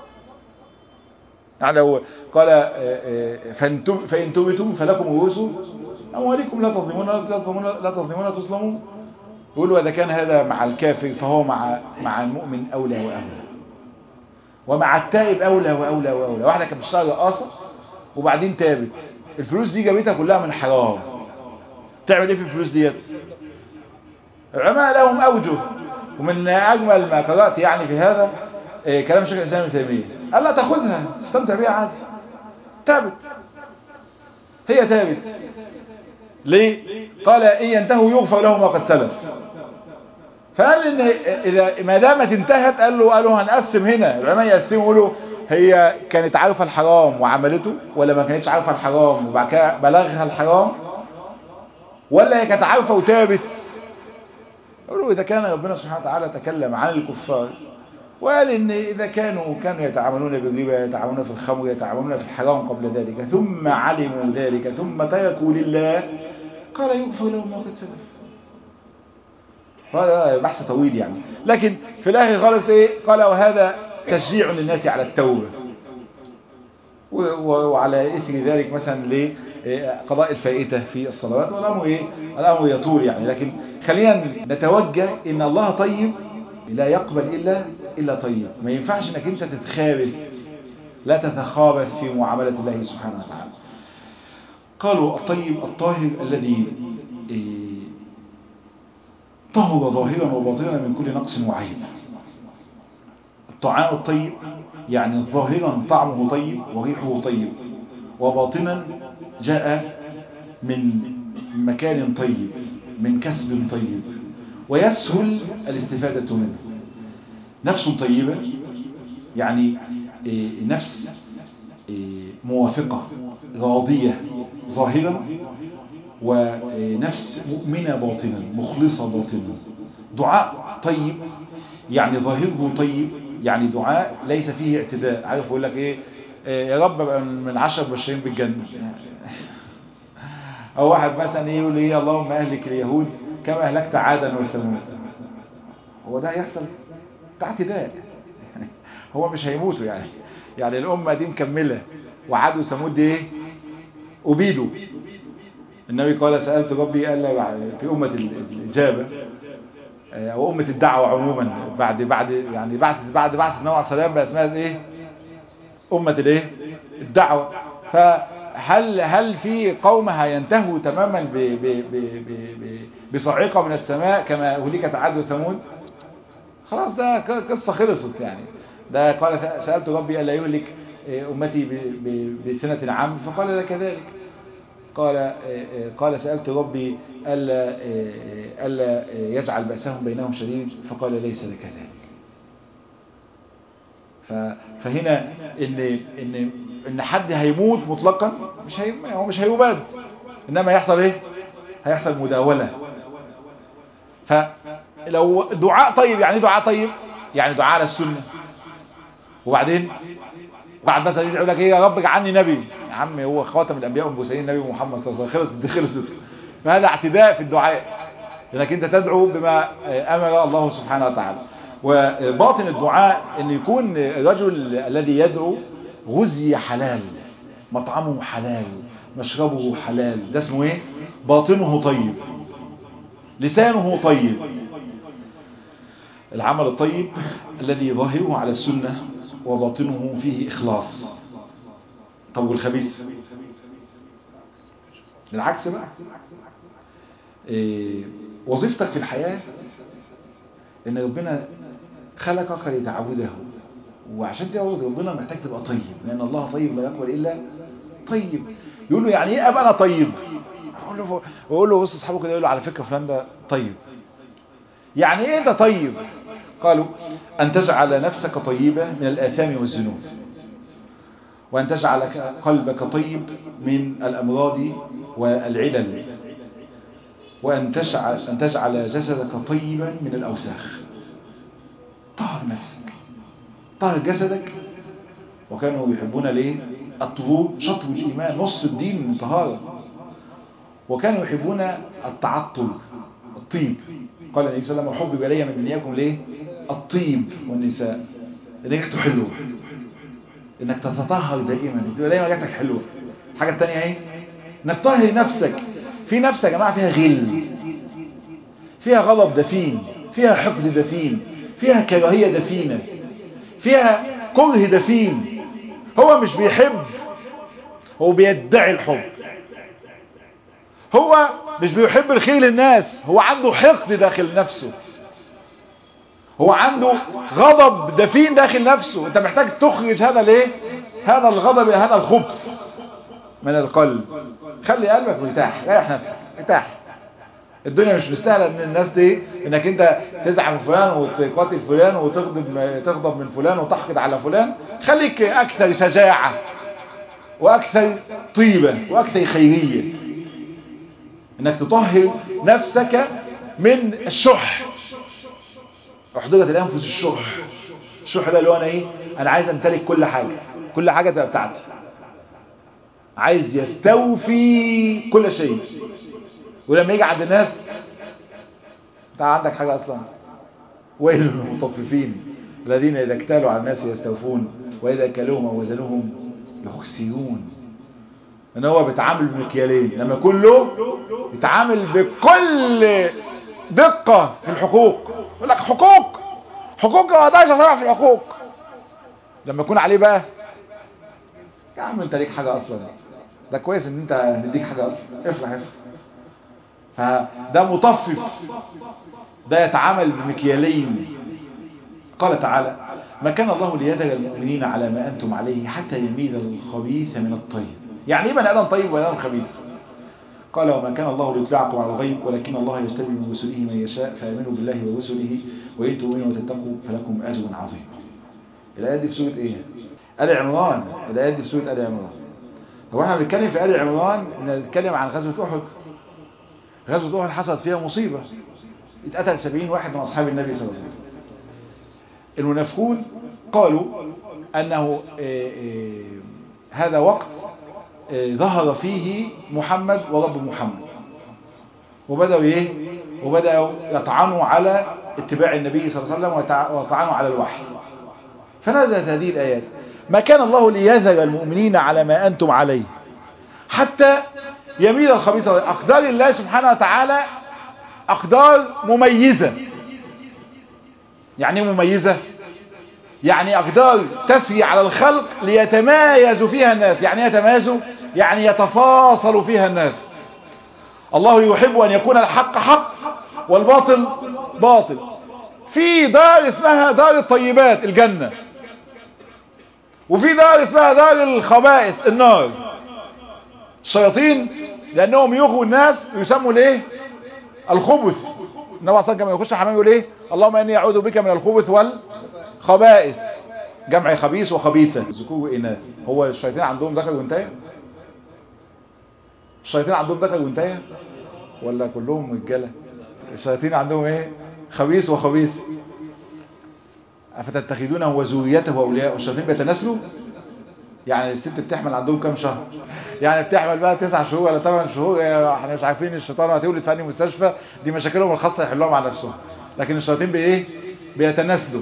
يعني هو قال فإن تبتم فلكم رؤوس أموالكم لا تظلمون لا تظلمون لا تظلمون لا تظلمون يقول وإذا كان هذا مع الكافر فهو مع مع المؤمن أولى وأولى ومع التائب أولى وأولى وأولى واحدة كانت بتشتغل رقاصة وبعدين تابت الفلوس دي جابتها كلها من حرام تعمل ايه في الفلوس ديت العلماء لهم أوجه ومن أجمل ما قرأت يعني في هذا إيه كلام شيخ الإسلام ابن تيمية قال لا تاخذها تستمتع بيها عادي تابت هي تابت ليه قال إن ينتهوا يغفر لهم ما قد سلف فقال ان اذا ما دامت انتهت قال له قالوا هنقسم هنا العلماء يقسموا يقولوا هي كانت عارفه الحرام وعملته ولا ما كانتش عارفه الحرام وبعد كده بلغها الحرام ولا هي كانت عارفه وتابت يقولوا اذا كان ربنا سبحانه وتعالى تكلم عن الكفار وقال ان اذا كانوا كانوا يتعاملون بالربا يتعاملون في الخمر يتعاملون في الحرام قبل ذلك ثم علموا ذلك ثم تركوا لله قال يغفر لهم ما قد سلف هذا بحث طويل يعني لكن في الاخر خالص ايه قال وهذا تشجيع للناس على التوبة وعلى اثر ذلك مثلا لقضاء الفائتة في الصلوات والامر ايه الامر يطول يعني لكن خلينا نتوجه ان الله طيب لا يقبل الا الا طيب ما ينفعش انك انت تتخابث لا تتخابث في معاملة الله سبحانه وتعالى قالوا الطيب الطاهر الذي إيه طهر ظاهرا وباطنا من كل نقص وعيب الطعام الطيب يعني ظاهرا طعمه طيب وريحه طيب وباطنا جاء من مكان طيب من كسب طيب ويسهل الاستفادة منه نفس طيبة يعني نفس موافقة راضية ظاهرا ونفس مؤمنة باطنا مخلصة باطنا دعاء طيب يعني ظاهره طيب يعني دعاء ليس فيه اعتداء عارف اقول لك ايه يا رب من عشر مبشرين بالجنة او واحد مثلا يقول ايه اللهم اهلك اليهود كما اهلكت عادا وثمود هو ده هيحصل ده اعتداء هو مش هيموتوا يعني يعني الامه دي مكمله وعاد وثمود دي ايه ابيدوا النبي قال سألت ربي قال في أمة الإجابة أو أمة الدعوة عموما بعد بعد يعني بعد بعد بعث النبي عليه السلام بقى اسمها إيه؟ أمة الإيه؟ الدعوة فهل هل في قوم هينتهوا تماما ب ب ب ب بصعيقة من السماء كما أهلكت عاد وثمود؟ خلاص ده قصة خلصت يعني ده قال سألت ربي ألا يهلك أمتي بسنة عام فقال لك ذلك قال قال سألت ربي ألا, ألا يجعل بأسهم بينهم شديد فقال ليس لك ذلك فهنا إن, إن, إن حد هيموت مطلقا مش هي هو مش هيباد إنما يحصل إيه هيحصل مداولة فلو دعاء طيب يعني دعاء طيب يعني دعاء على السنة وبعدين بعد مثلا يدعو لك ايه يا رب اجعلني نبي يا عم هو خاتم الانبياء والمرسلين النبي محمد صلى الله عليه وسلم خلصت خلصت فهذا اعتداء في الدعاء لانك انت تدعو بما امر الله سبحانه وتعالى وباطن الدعاء ان يكون الرجل الذي يدعو غزي حلال مطعمه حلال مشربه حلال ده اسمه ايه باطنه طيب لسانه طيب العمل الطيب الذي ظاهره على السنة وباطنه فيه إخلاص طب والخبيث العكس بقى إيه وظيفتك في الحياة ان ربنا خلقك لتعبده وعشان تعبد ربنا محتاج تبقى طيب لان الله طيب لا يقبل الا طيب يقول له يعني ايه ابقى انا طيب اقول له واقول له بص اصحابه كده يقول له على فكره فلان ده طيب يعني ايه ده طيب قالوا ان تجعل نفسك طيبة من الاثام والذنوب وان تجعل قلبك طيب من الامراض والعلل وان تجعل ان تجعل جسدك طيبا من الاوساخ طهر نفسك طهر جسدك وكانوا يحبون ليه الطهور شطر الايمان نص الدين من طهاره وكانوا يحبون التعطر الطيب قال النبي صلى الله عليه وسلم حب إلي من دنياكم ليه الطيب والنساء انك تحلو انك تتطهر دائما تبقى دايما جاتك حلوه الحاجه الثانيه ايه انك تطهر نفسك في نفس يا جماعه فيها غل فيها غضب دفين فيها حقد دفين فيها كراهيه دفينه فيها كره دفين هو مش بيحب هو بيدعي الحب هو مش بيحب الخير للناس هو عنده حقد داخل نفسه هو عنده غضب دفين داخل نفسه انت محتاج تخرج هذا الايه هذا الغضب هذا الخبث من القلب خلي قلبك مرتاح ريح نفسك ارتاح الدنيا مش مستاهله ان الناس دي انك انت تزعل من فلان وتقاتل فلان وتغضب تغضب من فلان وتحقد على فلان خليك اكثر شجاعه واكثر طيبه واكثر خيريه انك تطهر نفسك من الشح احضرت الانفس الشح الشح ده اللي هو انا ايه انا عايز امتلك كل حاجه كل حاجه تبقى بتاعتي عايز يستوفي كل شيء ولما يجي عند الناس انت عندك حاجه اصلا ويل للمطففين الذين اذا اكتالوا على الناس يستوفون واذا كلوهم او وزنوهم يخسرون ان هو بيتعامل بمكيالين لما يكون له يتعامل بكل دقة في الحقوق يقول لك حقوق حقوق ما اقدرش اصرف في الحقوق لما يكون عليه بقى يا عم انت ليك حاجة اصلا ده كويس ان انت نديك حاجة اصلا افرح افرح فده مطفف ده يتعامل بمكيالين قال تعالى ما كان الله ليذر المؤمنين على ما انتم عليه حتى يميل الخبيث من الطيب يعني ايه بني ادم طيب وبني ادم خبيث قال وما كان الله ليطلعكم على الغيب ولكن الله يجتبي من رسله من يشاء فامنوا بالله ورسله وان تؤمنوا وتتقوا فلكم اجر عظيم الايه دي في سوره ايه ال عمران الايه دي في سوره ال عمران طب احنا بنتكلم في ال عمران بنتكلم عن غزوه احد غزوه احد حصلت فيها مصيبه اتقتل 70 واحد من اصحاب النبي صلى الله عليه وسلم المنافقون قالوا انه إيه إيه هذا وقت ظهر فيه محمد ورب محمد وبدأوا ايه وبدأوا يطعنوا على اتباع النبي صلى الله عليه وسلم ويطعنوا على الوحي فنزلت هذه الآيات ما كان الله ليذر المؤمنين على ما أنتم عليه حتى يميل الخبيث أقدار الله سبحانه وتعالى أقدار مميزة يعني مميزة يعني أقدار تسري على الخلق ليتمايز فيها الناس يعني يتمايزوا يعني يتفاصل فيها الناس الله يحب أن يكون الحق حق والباطل باطل في دار اسمها دار الطيبات الجنة وفي دار اسمها دار الخبائث النار الشياطين لانهم يغووا الناس يسموا الايه الخبث النبي اصلا كما يخش حمام يقول ايه اللهم اني اعوذ بك من الخبث والخبائث جمع خبيث وخبيثه ذكور واناث هو الشياطين عندهم ذكر وانتهى الشياطين عندهم ذكر وانتهى ولا كلهم رجاله الشياطين عندهم ايه خبيث وخبيث افتتخذونه وذريته اولياء والشياطين بيتناسلوا يعني الست بتحمل عندهم كام شهر يعني بتحمل بقى تسع شهور ولا ثمان شهور احنا مش عارفين الشيطان هتولد في انهي مستشفى دي مشاكلهم الخاصه يحلوها مع نفسهم لكن الشياطين بايه بيتناسلوا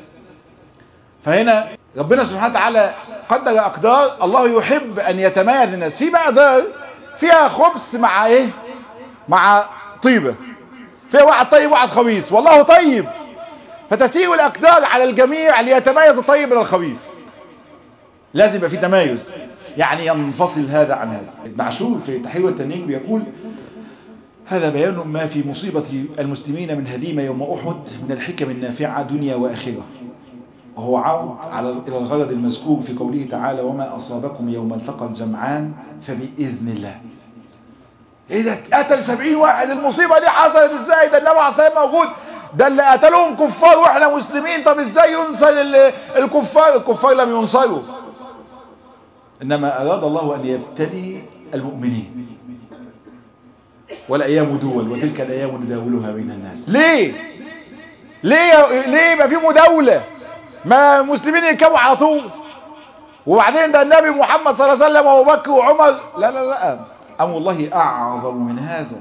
فهنا ربنا سبحانه وتعالى قدر اقدار الله يحب ان يتميز الناس في بقى دار فيها خبث مع ايه مع طيبه فيها واحد طيب وواحد خبيث والله طيب فتسيء الاقدار على الجميع ليتميز الطيب من الخبيث لازم يبقى في تمايز يعني ينفصل هذا عن هذا ابن عاشور في التحرير والتنين بيقول هذا بيان ما في مصيبة المسلمين من هديمة يوم أحد من الحكم النافعة دنيا وآخرة وهو عود على إلى الغرض المذكور في قوله تعالى وما أصابكم يوم التقى الجمعان فبإذن الله ايه ده قتل سبعين واحد المصيبة دي حصلت ازاي ده النبي عليه الصلاة موجود ده اللي قتلهم كفار واحنا مسلمين طب ازاي ينصر الكفار الكفار لم ينصروا انما اراد الله ان يبتلي المؤمنين والايام دول وتلك الايام نداولها بين الناس ليه ليه ليه ما في مداولة ما مسلمين يركبوا على طول وبعدين ده النبي محمد صلى الله عليه وسلم وابو بكر وعمر لا لا لا امر الله اعظم من هذا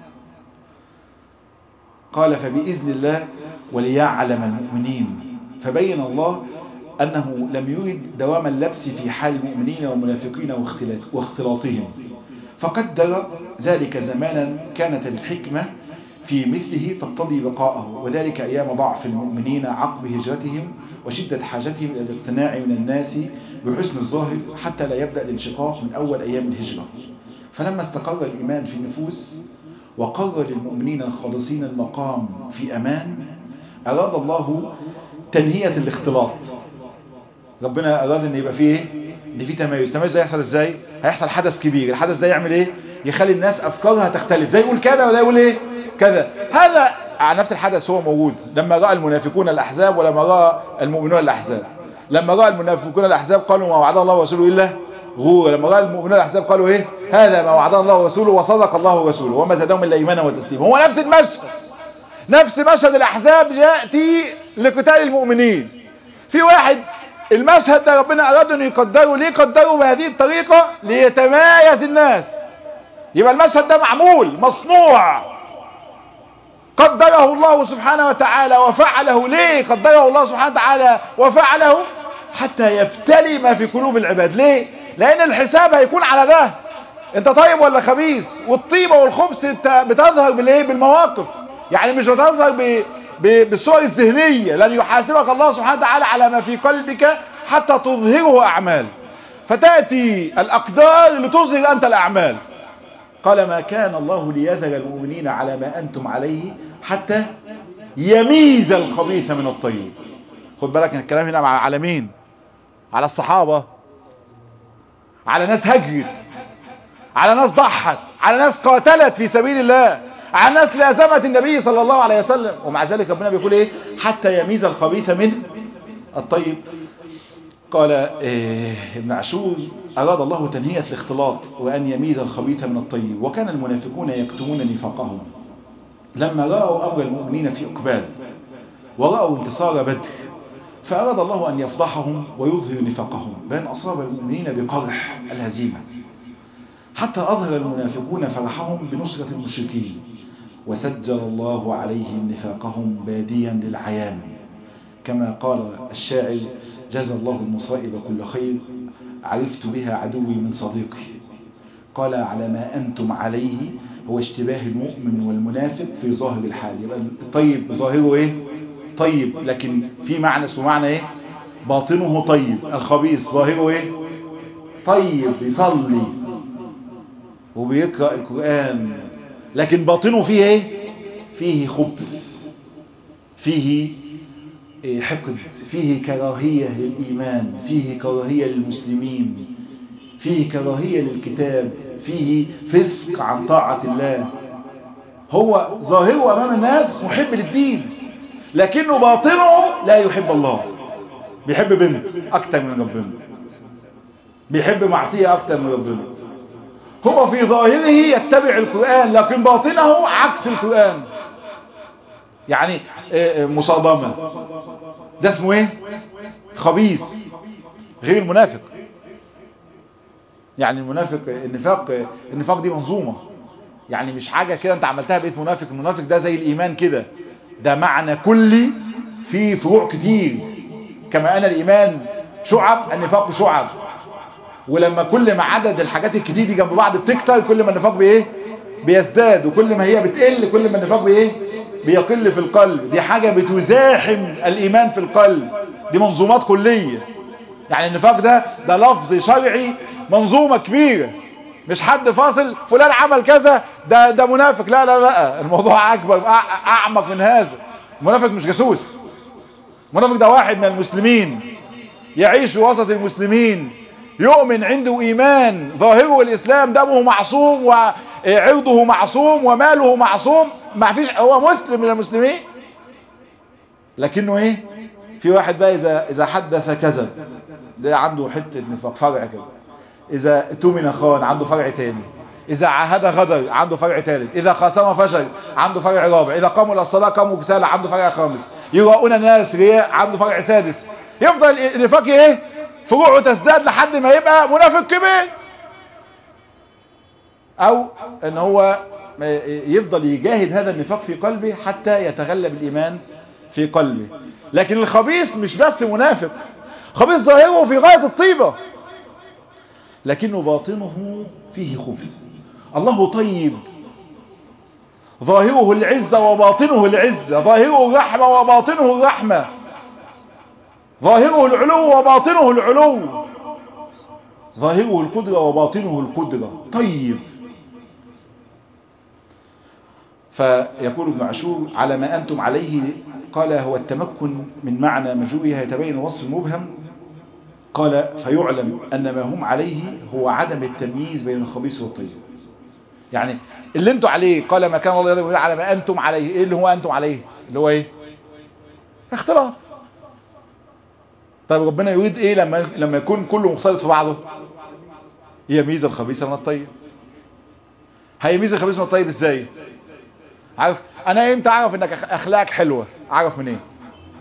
قال فبإذن الله وليعلم المؤمنين فبين الله أنه لم يرد دوام اللبس في حال المؤمنين والمنافقين واختلاطهم فقدر ذلك زمانا كانت الحكمة في مثله تقتضي بقاءه وذلك أيام ضعف المؤمنين عقب هجرتهم وشدة حاجتهم إلى الاقتناع من الناس بحسن الظاهر حتى لا يبدأ الانشقاق من أول أيام الهجرة فلما استقر الإيمان في النفوس وقرر للمؤمنين الخالصين المقام في أمان أراد الله تنهية الاختلاط ربنا أراد أن يبقى فيه ان في تميز التميز ده يحصل ازاي هيحصل حدث كبير الحدث ده يعمل ايه يخلي الناس افكارها تختلف ده يقول كذا وده يقول ايه كذا هذا على نفس الحدث هو موجود لما راى المنافقون الاحزاب ولما راى المؤمنون الاحزاب لما راى المنافقون الاحزاب قالوا ما وعدنا الله ورسوله الا غور لما راى المؤمنون الاحزاب قالوا ايه هذا ما وعدنا الله ورسوله وصدق الله ورسوله وما زادهم الا ايمانا وتسليما هو نفس المشهد نفس مشهد الاحزاب ياتي لقتال المؤمنين في واحد المشهد ده ربنا اراد انه يقدره ليه قدره بهذه الطريقة ليتمايز الناس يبقى المشهد ده معمول مصنوع قدره الله سبحانه وتعالى وفعله ليه قدره الله سبحانه وتعالى وفعله حتى يبتلي ما في قلوب العباد ليه لان الحساب هيكون على ده انت طيب ولا خبيث والطيبة والخبث بتظهر بالايه بالمواقف يعني مش بتظهر ب... بالصور الذهنية لن يحاسبك الله سبحانه وتعالى على ما في قلبك حتى تظهره أعمال فتأتي الأقدار لتظهر أنت الأعمال قال ما كان الله ليذر المؤمنين على ما أنتم عليه حتى يميز الخبيث من الطيب خد بالك ان الكلام هنا مع على مين على الصحابة على ناس هجرت على ناس ضحت على ناس قاتلت في سبيل الله على ناس لازمت النبي صلى الله عليه وسلم ومع ذلك ربنا بيقول ايه حتى يميز الخبيث من الطيب قال إيه ابن عاشور أراد الله تنهية الاختلاط وأن يميز الخبيث من الطيب وكان المنافقون يكتمون نفاقهم لما رأوا أمر المؤمنين في أقبال ورأوا انتصار بدر فأراد الله أن يفضحهم ويظهر نفاقهم بأن أصاب المؤمنين بقرح الهزيمة حتى أظهر المنافقون فرحهم بنصرة المشركين وسجل الله عليهم نفاقهم باديا للعيان كما قال الشاعر جزى الله المصائب كل خير عرفت بها عدوي من صديقي قال على ما أنتم عليه هو اشتباه المؤمن والمنافق في ظاهر الحال يبقى الطيب ظاهره ايه طيب لكن في معنى اسمه معنى ايه باطنه طيب الخبيث ظاهره ايه طيب بيصلي وبيقرأ القرآن لكن باطنه فيه ايه فيه خبث فيه حقد فيه كراهية للإيمان فيه كراهية للمسلمين فيه كراهية للكتاب فيه فسق عن طاعة الله هو ظاهره أمام الناس محب للدين لكنه باطنه لا يحب الله بيحب بنت أكتر من ربنا بيحب معصية أكتر من ربنا هو في ظاهره يتبع القرآن لكن باطنه عكس القرآن يعني مصادمة ده اسمه ايه خبيث غير المنافق يعني المنافق النفاق النفاق دي منظومة يعني مش حاجة كده انت عملتها بقيت منافق المنافق ده زي الإيمان كده ده معنى كلي فيه فروع كتير كما أن الإيمان شعب النفاق شعب ولما كل ما عدد الحاجات الكتير دي جنب بعض بتكتر كل ما النفاق بايه بيزداد وكل ما هي بتقل كل ما النفاق بايه بيقل في القلب دي حاجة بتزاحم الإيمان في القلب دي منظومات كلية يعني النفاق ده ده لفظ شرعي منظومة كبيرة مش حد فاصل فلان عمل كذا ده ده منافق لا لا لا الموضوع أكبر أعمق من هذا المنافق مش جاسوس المنافق ده واحد من المسلمين يعيش وسط المسلمين يؤمن عنده إيمان ظاهره الإسلام دمه معصوم وعرضه معصوم وماله معصوم ما فيش هو مسلم من المسلمين لكنه ايه في واحد بقى إذا, إذا حدث كذب ده عنده حتة نفاق فرع كده إذا اؤتمن خان عنده فرع تاني إذا عهد غدر عنده فرع ثالث إذا خاصم فشل عنده فرع رابع إذا قاموا للصلاة قاموا كسالى عنده فرع خامس يراؤون الناس رياء عنده فرع سادس يفضل النفاق ايه فروعه تزداد لحد ما يبقى منافق كبير او ان هو يفضل يجاهد هذا النفاق في قلبه حتى يتغلب الايمان في قلبه لكن الخبيث مش بس منافق خبيث ظاهره في غاية الطيبة لكنه باطنه فيه خبث الله طيب ظاهره العزة وباطنه العزة ظاهره الرحمة وباطنه الرحمة ظاهره العلو وباطنه العلو ظاهره القدرة وباطنه القدرة طيب فيقول ابن عاشور على ما أنتم عليه قال هو التمكن من معنى مجوئها يتبين الوصف المبهم قال فيعلم أن ما هم عليه هو عدم التمييز بين الخبيث والطيب يعني اللي انتم عليه قال ما كان الله يقول على ما أنتم عليه ايه اللي هو أنتم عليه اللي هو ايه اختلاف طيب ربنا يريد ايه لما لما يكون كله مختلط في بعضه يميز الخبيث من الطيب هيميز الخبيث من الطيب ازاي عارف انا امتى اعرف انك اخلاقك حلوة اعرف منين إيه؟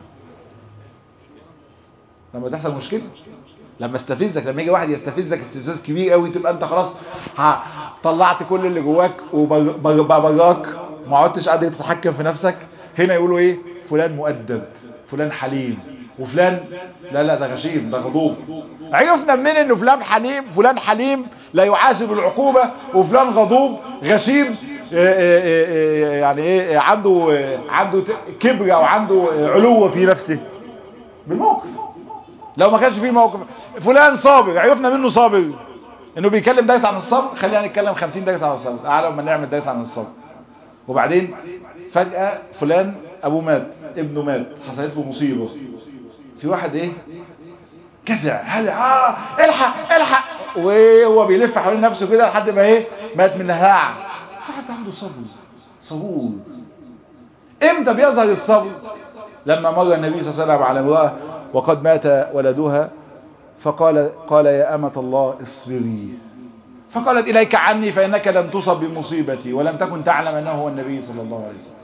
لما تحصل مشكلة لما استفزك لما يجي واحد يستفزك استفزاز كبير قوي تبقى انت خلاص طلعت كل اللي جواك وبراك ما عدتش قادر تتحكم في نفسك هنا يقولوا ايه فلان مؤدب فلان حليم وفلان لا لا ده غشيم ده غضوب عرفنا منين انه فلان حليم فلان حليم لا يعاشر العقوبة وفلان غضوب غشيم يعني ايه عنده عنده كبر او عنده علو في نفسه بالموقف لو ما كانش فيه موقف فلان صابر عرفنا منه صابر انه بيتكلم درس عن الصبر خلينا نتكلم 50 درس عن الصبر تعالوا ما نعمل درس عن الصبر وبعدين فجأة فلان ابوه مات ابنه مات حصلت له مصيبة في واحد ايه كسع هل اه الحق الحق وهو بيلف حوالين نفسه كده لحد ما ايه مات من الهلع واحد عنده صبر صبور امتى بيظهر الصبر لما مر النبي صلى الله عليه وسلم على امرأة وقد مات ولدها فقال قال يا أمة الله اصبري فقالت إليك عني فإنك لم تصب بمصيبتي ولم تكن تعلم أنه هو النبي صلى الله عليه وسلم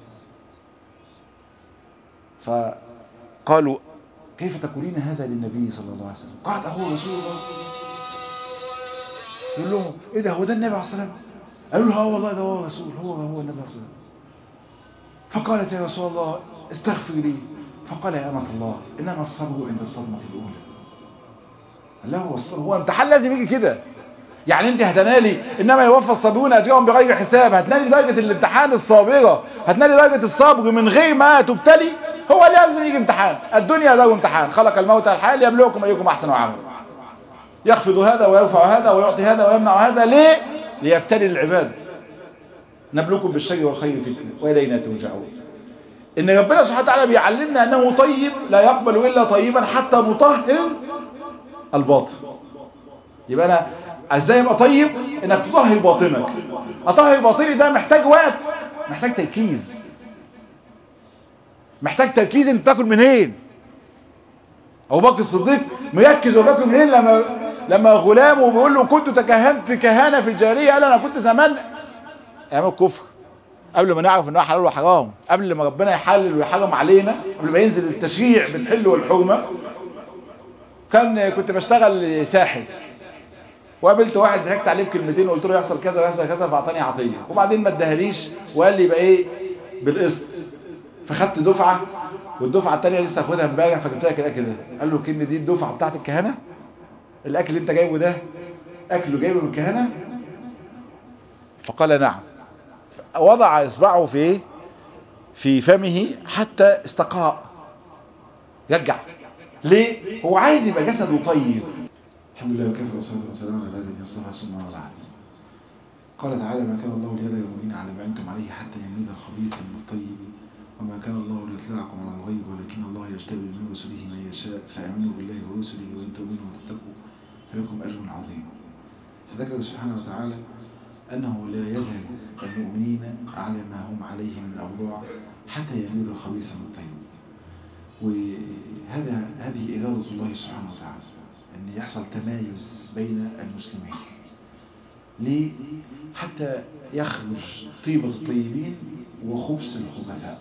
فقالوا كيف تقولين هذا للنبي صلى الله عليه وسلم قالت أهو رسول الله يقول لهم إيه ده هو ده النبي عليه الصلاة والسلام قالوا له اه والله ده هو رسول هو هو النبي عليه الصلاة والسلام فقالت يا رسول الله استغفر لي فقال يا أمة الله إنما الصبر عند الصدمة الأولى لا هو الصبر هو امتحان لازم يجي كده يعني انت هتنالي انما يوفى الصابرون اجرهم بغير حساب هتنالي درجة الامتحان الصابرة هتنالي درجة الصبر من غير ما تبتلي هو لازم يجي امتحان الدنيا له امتحان خلق الموت الحال ليبلوكم ايكم احسن عملا يخفض هذا ويرفع هذا ويعطي هذا ويمنع هذا ليه ليبتلي العباد نبلوكم بالشر والخير فتنة وإلينا ترجعون ان ربنا سبحانه وتعالى بيعلمنا انه طيب لا يقبل الا طيبا حتى نطهر الباطن يبقى انا ازاي ابقى طيب انك تطهر باطنك اطهر باطني ده محتاج وقت محتاج تركيز محتاج تركيز انت تاكل منين ابو بكر الصديق مركز هو بياكل منين لما لما غلامه بيقول له كنت تكهنت كهانه في الجاهليه قال انا كنت زمان ايام الكفر قبل ما نعرف ان هو حلال وحرام قبل ما ربنا يحلل ويحرم علينا قبل ما ينزل التشريع بالحل والحرمه كان كنت بشتغل ساحل وقابلت واحد ضحكت عليه بكلمتين وقلت له يحصل كذا ويحصل كذا فاعطاني عطيه وبعدين ما ادهاليش وقال لي يبقى ايه بالقسط فخدت دفعه والدفعه الثانيه لسه هاخدها امبارح فجبت لك الاكل ده قال له كلمه دي الدفعه بتاعت الكهنه الاكل اللي انت جايبه ده اكله جايبه من الكهنه فقال نعم وضع اصبعه في ايه في فمه حتى استقاء رجع ليه هو عايز يبقى جسده طيب الحمد لله وكفى والصلاه والسلام على ذلك يصطفى ثم وبعد قال تعالى ما كان الله ليدعي المؤمنين على ما انتم عليه حتى يميز الخبيث من الطيب وما كان الله ليطلعكم على الغيب ولكن الله يجتبي من رسله من يشاء فامنوا بالله ورسله وان تؤمنوا وتتقوا فلكم اجر عظيم فذكر سبحانه وتعالى انه لا يذهب المؤمنين على ما هم عليه من الاوضاع حتى يميز الخبيث من الطيب وهذا هذه إرادة الله سبحانه وتعالى أن يحصل تمايز بين المسلمين ليه؟ حتى يخرج طيبة الطيبين وخبث الخبثاء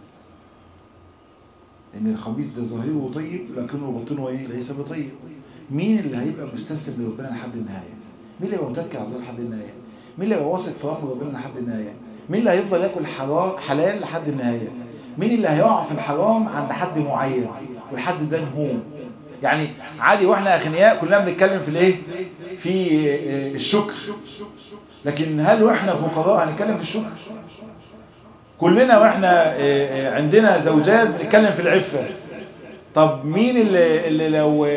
ان الخبيث ده ظاهره طيب لكنه باطنه ايه ليس بطيب مين اللي هيبقى مستسلم لربنا لحد النهايه مين اللي هيبقى متكل على الله لحد النهايه مين اللي هيبقى واثق في امر ربنا لحد النهايه مين اللي هيفضل ياكل حلال لحد النهايه مين اللي هيقع في الحرام عند حد معين والحد ده هو يعني عادي واحنا اغنياء كلنا بنتكلم في الايه في الشكر لكن هل واحنا فقراء هنتكلم في الشكر كلنا واحنا عندنا زوجات بنتكلم في العفة طب مين اللي, اللي لو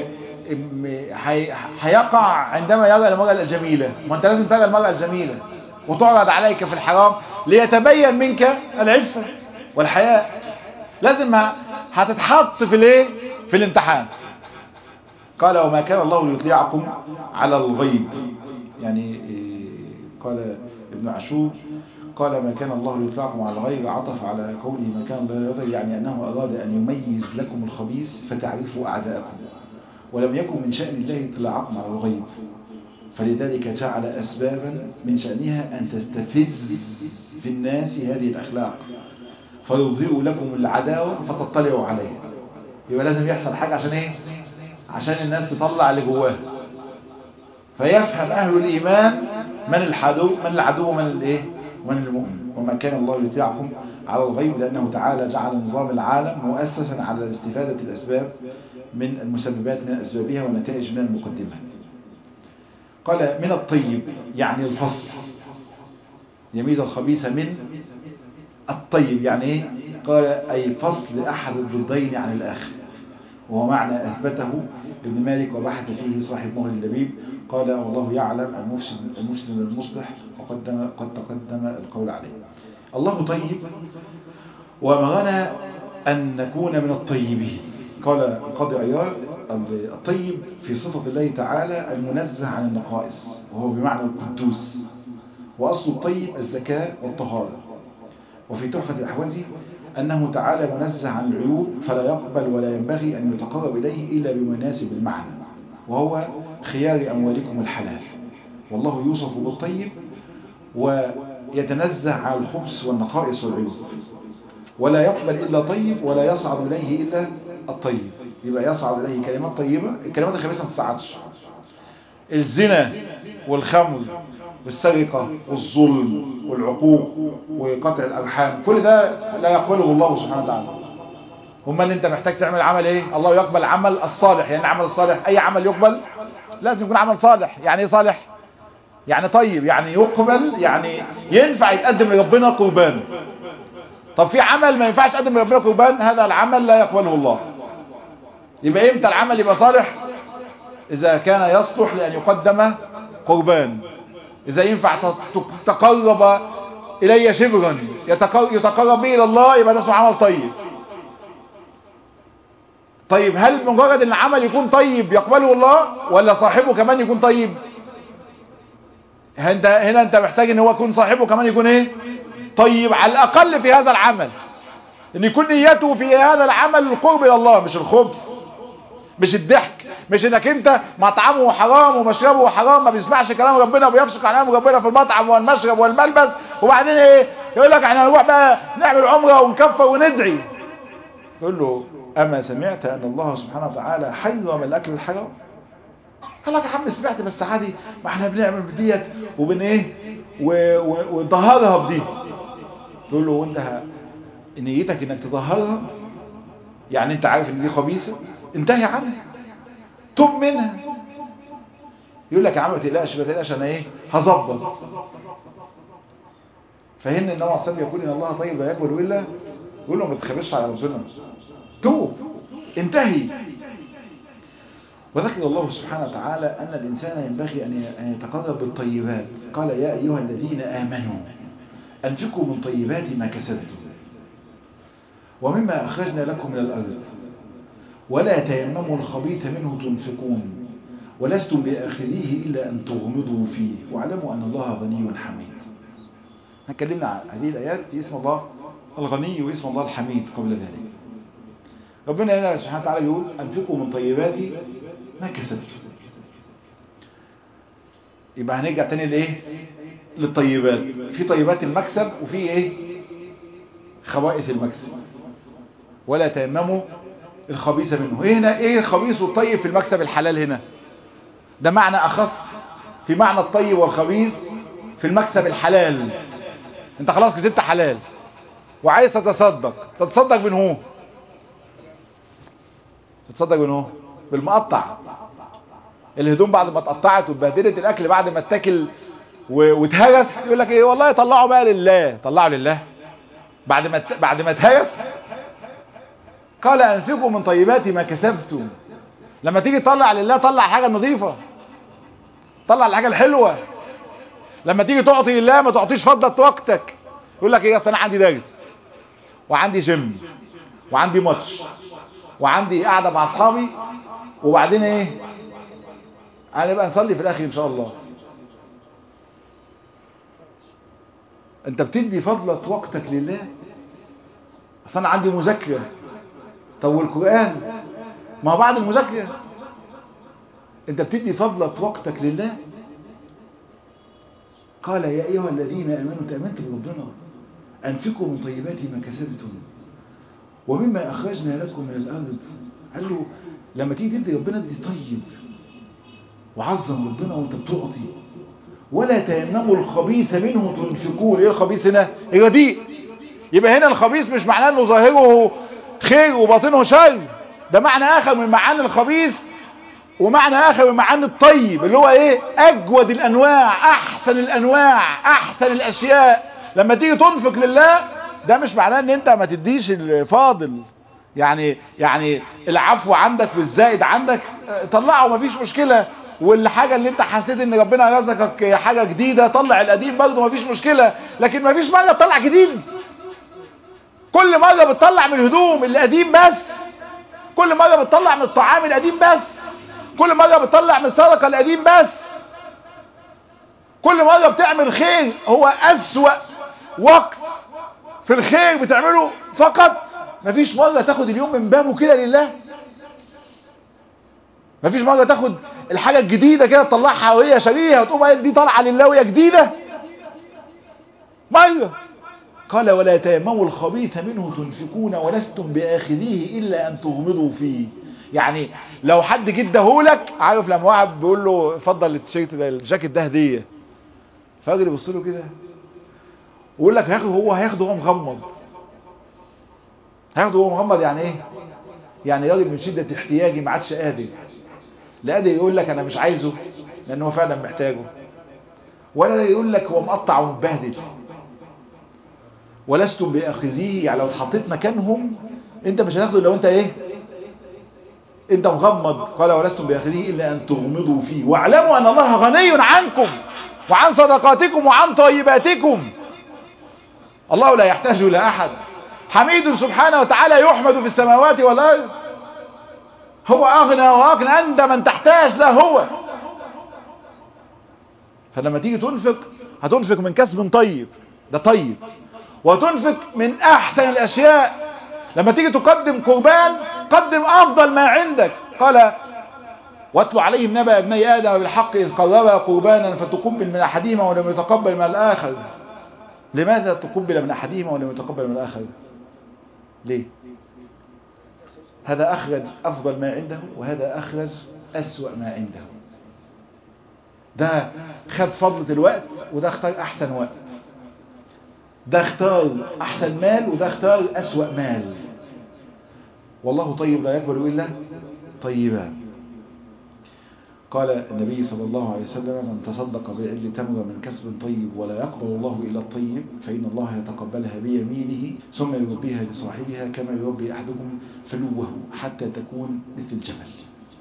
هيقع عندما يرى المرأة الجميلة ما انت لازم ترى المرأة الجميلة وتعرض عليك في الحرام ليتبين منك العفة والحياء لازم هتتحط في الايه في الامتحان قال وما كان الله ليطلعكم على الغيب يعني قال ابن عاشور قال ما كان الله ليطلعكم على الغيب عطف على قوله ما كان الله ليطلع يعني أنه أراد أن يميز لكم الخبيث فتعرفوا أعداءكم ولم يكن من شأن الله اطلاعكم على الغيب فلذلك جعل أسبابا من شأنها أن تستفز في الناس هذه الأخلاق فيظهر لكم العداوة فتطلعوا عليها يبقى لازم يحصل حاجة عشان ايه عشان الناس تطلع اللي جواها فيفهم أهل الإيمان من العدو من العدو ومن الايه ومن المؤمن وما كان الله يطيعكم على الغيب لأنه تعالى جعل نظام العالم مؤسسا على استفادة الأسباب من المسببات من أسبابها ونتائج من المقدمات قال من الطيب يعني الفصل يميز الخبيث من الطيب يعني ايه قال أي فصل أحد الضدين عن الآخر وهو معنى أثبته ابن مالك وبحث فيه صاحب مهر اللبيب قال والله يعلم المفسد المفسد المصلح وقدم قد تقدم القول عليه الله طيب وأمرنا أن نكون من الطيبين قال القاضي عياض الطيب في صفة الله تعالى المنزه عن النقائص وهو بمعنى القدوس وأصل الطيب الزكاة والطهارة وفي تحفة الأحوازي أنه تعالى منزه عن العيوب فلا يقبل ولا ينبغي أن يتقرب إليه إلا بمناسب المعنى وهو خيار أموالكم الحلال والله يوصف بالطيب ويتنزه عن الخبث والنقائص والعيوب ولا يقبل إلا طيب ولا يصعد إليه إلا الطيب يبقى يصعد إليه كلمات طيبة الكلمات الخبيثة ما تصعدش الزنا والخمر والسرقة والظلم والعقوق وقطع الأرحام كل ده لا يقبله الله سبحانه وتعالى هم اللي انت محتاج تعمل عمل ايه الله يقبل عمل الصالح يعني عمل الصالح اي عمل يقبل لازم يكون عمل صالح يعني ايه صالح يعني طيب يعني يقبل يعني ينفع يتقدم لربنا قربان طب في عمل ما ينفعش يتقدم لربنا قربان هذا العمل لا يقبله الله يبقى امتى العمل يبقى صالح اذا كان يصلح لان يقدم قربان إذا ينفع تقرب الي شبرا يتقرب به الى الله يبقى ده اسمه عمل طيب طيب هل مجرد ان العمل يكون طيب يقبله الله ولا صاحبه كمان يكون طيب انت هنا انت محتاج ان هو يكون صاحبه كمان يكون ايه طيب على الاقل في هذا العمل ان يكون نيته في هذا العمل القرب الى الله مش الخبث مش الضحك مش انك انت مطعمه حرام ومشربه حرام ما بيسمعش كلام ربنا وبيفسق كلام ربنا في المطعم والمشرب والملبس وبعدين ايه يقول لك احنا هنروح بقى نعمل عمره ونكفر وندعي تقول له اما سمعت ان الله سبحانه وتعالى حرم الاكل الحرام قال لك يا عم سمعت بس عادي ما احنا بنعمل بديت وبن ايه وظهرها بدي تقول له وانت نيتك انك تظهرها يعني انت عارف ان دي خبيثه انتهي عنها تب منها يقول لك يا عم ما تقلقش ما تقلقش انا ايه هظبط فهنا النبي عليه الصلاه يقول ان الله طيب لا يقبل الا يقول له ما تخبرش على ربنا توب انتهي وذكر الله سبحانه وتعالى أن الإنسان ينبغي أن يتقرب بالطيبات قال يا أيها الذين آمنوا أنفقوا من طيبات ما كسبتم ومما أخرجنا لكم من الأرض ولا تيمموا الخبيث منه تنفقون ولستم بآخذيه إلا أن تغمضوا فيه واعلموا أن الله غني حميد اتكلمنا عن هذه الآيات في اسم الله الغني واسم الله الحميد قبل ذلك ربنا هنا سبحانه وتعالى يقول أنفقوا من طيبات ما كسبتم يبقى هنرجع تاني لايه للطيبات في طيبات المكسب وفي ايه خبائث المكسب ولا تيمموا الخبيث منه ايه هنا ايه الخبيث والطيب في المكسب الحلال هنا ده معنى اخص في معنى الطيب والخبيث في المكسب الحلال انت خلاص كسبت حلال وعايز تتصدق تتصدق من هو تتصدق من هو بالمقطع الهدوم بعد ما اتقطعت واتبهدلت الاكل بعد ما اتاكل واتهرس يقول لك ايه والله طلعوا بقى لله طلعوا لله بعد ما بعد ما اتهرس قال انفقوا من طيبات ما كسبتم لما تيجي تطلع لله طلع حاجه نظيفه طلع الحاجه الحلوه لما تيجي تعطي لله ما تعطيش فضه وقتك يقول لك ايه اصل انا عندي درس وعندي جيم وعندي ماتش وعندي قاعده مع اصحابي وبعدين ايه هنبقى نصلي في الاخر ان شاء الله انت بتدي فضلة وقتك لله اصل انا عندي مذاكرة طب والقرآن ما هو بعد المذاكرة انت بتدي فضلة وقتك لله قال يا ايها الذين امنوا تامنتم بربنا انفقوا من طيبات ما كسبتم ومما اخرجنا لكم من الارض قال له لما تيجي تدي ربنا ادي طيب وعظم ربنا وانت بتعطي ولا تيمموا الخبيث منه تنفقون ايه الخبيث هنا الرديء يبقى هنا الخبيث مش معناه انه ظاهره خير وباطنه شر ده معنى اخر من معاني الخبيث ومعنى اخر من معاني الطيب اللي هو ايه اجود الانواع احسن الانواع احسن الاشياء لما تيجي تنفق لله ده مش معناه ان انت ما تديش الفاضل يعني يعني العفو عندك والزائد عندك طلعه مفيش مشكلة والحاجة اللي انت حسيت ان ربنا رزقك حاجة جديدة طلع القديم برضه مفيش مشكلة لكن مفيش مرة تطلع جديد كل مرة بتطلع من الهدوم القديم بس كل مرة بتطلع من الطعام القديم بس كل مرة بتطلع من السرقة القديم بس كل مرة بتعمل خير هو أسوأ وقت في الخير بتعمله فقط مفيش مرة تاخد اليوم من بابه كده لله مفيش مرة تاخد الحاجة الجديدة كده تطلعها وهي شريهة وتقوم دي طالعة لله وهي جديدة مرة قال ولا تيمموا الخبيث منه تنفقون ولستم بآخذيه إلا أن تغمضوا فيه يعني لو حد جه اداهولك عارف لما واحد بيقول له اتفضل التيشيرت ده الجاكيت ده هديه فالراجل يبص له كده ويقول لك هياخده هو هياخده هو مغمض هياخده هو مغمض يعني ايه يعني راجل من شده احتياجي ما عادش قادر لا قادر يقول لك انا مش عايزه لان هو فعلا محتاجه ولا يقول لك هو مقطع ومبهدل ولستم باخذيه يعني لو اتحطيت مكانهم انت مش هتاخده لو انت ايه انت مغمض قال ولستم باخذيه الا ان تغمضوا فيه واعلموا ان الله غني عنكم وعن صدقاتكم وعن طيباتكم الله لا يحتاج إلى أحد حميد سبحانه وتعالى يحمد في السماوات والأرض هو أغنى وأغنى أنت من تحتاج له هو فلما تيجي تنفق هتنفق من كسب طيب ده طيب وتنفق من أحسن الأشياء لما تيجي تقدم قربان قدم أفضل ما عندك قال واتلو عليهم نبأ ابني آدم بالحق إذ قربا قربانا فتقبل من أحدهما ولم يتقبل من الآخر لماذا تقبل من أحدهما ولم يتقبل من الآخر ليه هذا أخرج أفضل ما عنده وهذا أخرج أسوأ ما عنده ده خد فضلة الوقت وده اختار أحسن وقت ده اختار أحسن مال وده اختار أسوأ مال والله طيب لا يقبل إلا طيبا قال النبي صلى الله عليه وسلم من تصدق بعل تمر من كسب طيب ولا يقبل الله إلا الطيب فإن الله يتقبلها بيمينه ثم يربيها لصاحبها كما يربي أحدكم فلوه حتى تكون مثل الجبل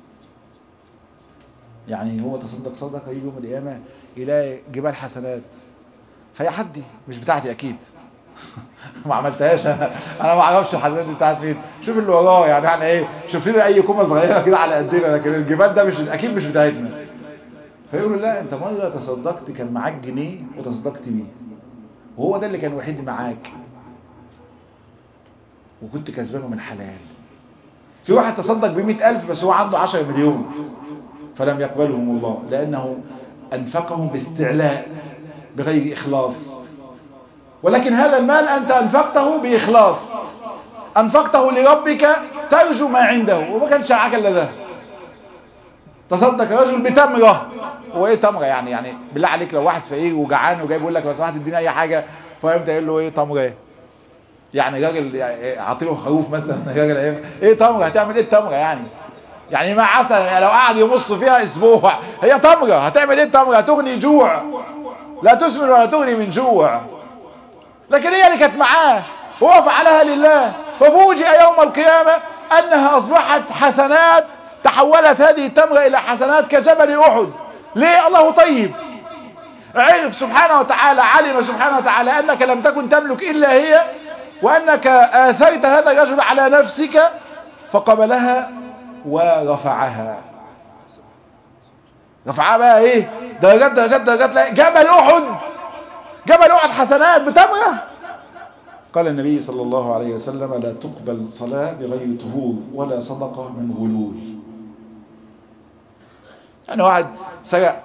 يعني هو تصدق صدقة يجي يوم القيامة يلاقي جبال حسنات فهي حدي مش بتاعتي أكيد ما عملتهاش انا انا ما اعرفش الحسنات دي بتاعت فين شوف اللي وراه يعني احنا ايه شوف لنا اي كومه صغيره كده على قدنا لكن الجبال ده مش اكيد مش بتاعتنا فيقولوا لا انت مره تصدقت كان معاك جنيه وتصدقت بيه وهو ده اللي كان وحيد معاك وكنت كسبانه من حلال في واحد تصدق ب ألف بس هو عنده 10 مليون فلم يقبلهم الله لأنه أنفقهم باستعلاء بغير إخلاص ولكن هذا المال أنت أنفقته بإخلاص أنفقته لربك ترجو ما عنده وما كانش معاك إلا ده تصدق رجل بتمرة هو ايه تمرة يعني يعني بالله عليك لو واحد فقير وجعان وجاي بيقول لك لو سمحت اديني اي حاجة فيبدا يقول له ايه تمرة ايه يعني راجل عاطيله خروف مثلا راجل ايه ايه تمرة هتعمل ايه التمرة يعني يعني ما عسل يعني لو قعد يمص فيها اسبوع هي تمرة هتعمل ايه التمرة هتغني جوع لا تسمن ولا تغني من جوع لكن هي اللي كانت معاه هو فعلها لله ففوجئ يوم القيامة انها اصبحت حسنات تحولت هذه التمرة الى حسنات كجبل احد ليه الله طيب عرف سبحانه وتعالى علم سبحانه وتعالى انك لم تكن تملك الا هي وانك اثرت هذا الرجل على نفسك فقبلها ورفعها رفعها بقى ايه درجات درجات درجات لا جبل احد جبل احد حسنات بتمره قال النبي صلى الله عليه وسلم لا تقبل صلاة بغير طهور ولا صدقة من غلول يعني واحد سرق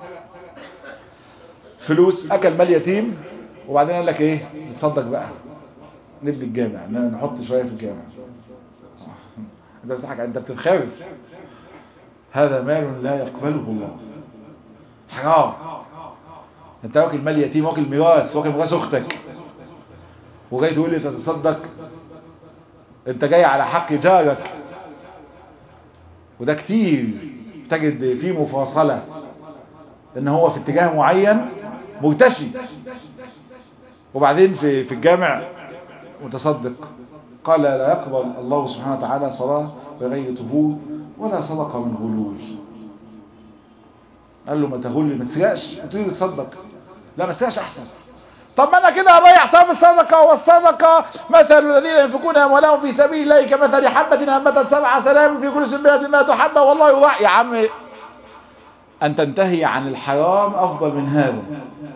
فلوس اكل مال يتيم وبعدين قال لك ايه نتصدق بقى نبني الجامع نحط شوية في الجامع انت بتضحك انت بتتخابس هذا مال لا يقبله الله حرام انت واكل مال يتيم واكل ميراث واكل ميراث اختك وجاي تقول لي تتصدق انت جاي على حق جارك وده كتير تجد فيه مفاصلة ان هو في اتجاه معين مرتشي وبعدين في في الجامع متصدق قال لا يقبل الله سبحانه وتعالى صلاة بغير طهور ولا صدقة من غلول قال له ما تغل ما تسرقش وتريد تصدق لا ما تسرقش احسن طب ما انا كده هضيع ثواب الصدقه والصدقه مثل الذين ينفقون اموالهم في سبيل الله كمثل حبه انبتت سبع سلام في كل سنبله ما حبه والله يضاع يا عم ان تنتهي عن الحرام افضل من هذا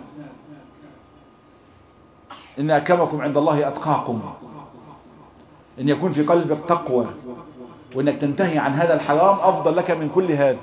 ان اكرمكم عند الله اتقاكم ان يكون في قلبك تقوى وانك تنتهي عن هذا الحرام افضل لك من كل هذا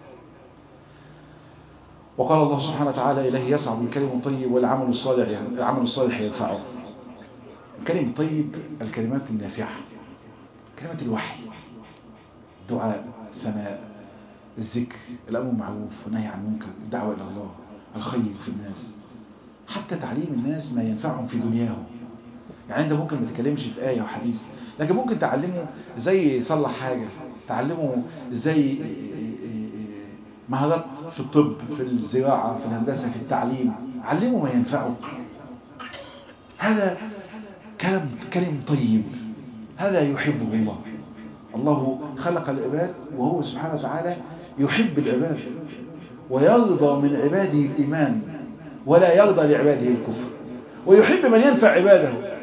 وقال الله سبحانه وتعالى إليه يسعد الكلم الطيب والعمل الصالح يعني العمل الصالح يرفعه الكلم الطيب الكلمات النافعة كلمات الوحي الدعاء الثناء الذكر الأمر معروف والنهي عن المنكر الدعوة إلى الله الخير في الناس حتى تعليم الناس ما ينفعهم في دنياهم يعني انت ممكن ما تتكلمش في آية وحديث لكن ممكن تعلمه ازاي يصلح حاجة تعلمه ازاي مهارات في الطب في الزراعة في الهندسة في التعليم علمه ما ينفعه هذا كلام كلم طيب هذا يحبه الله الله خلق العباد وهو سبحانه وتعالى يحب العباد ويرضى من عباده الإيمان ولا يرضى لعباده الكفر ويحب من ينفع عباده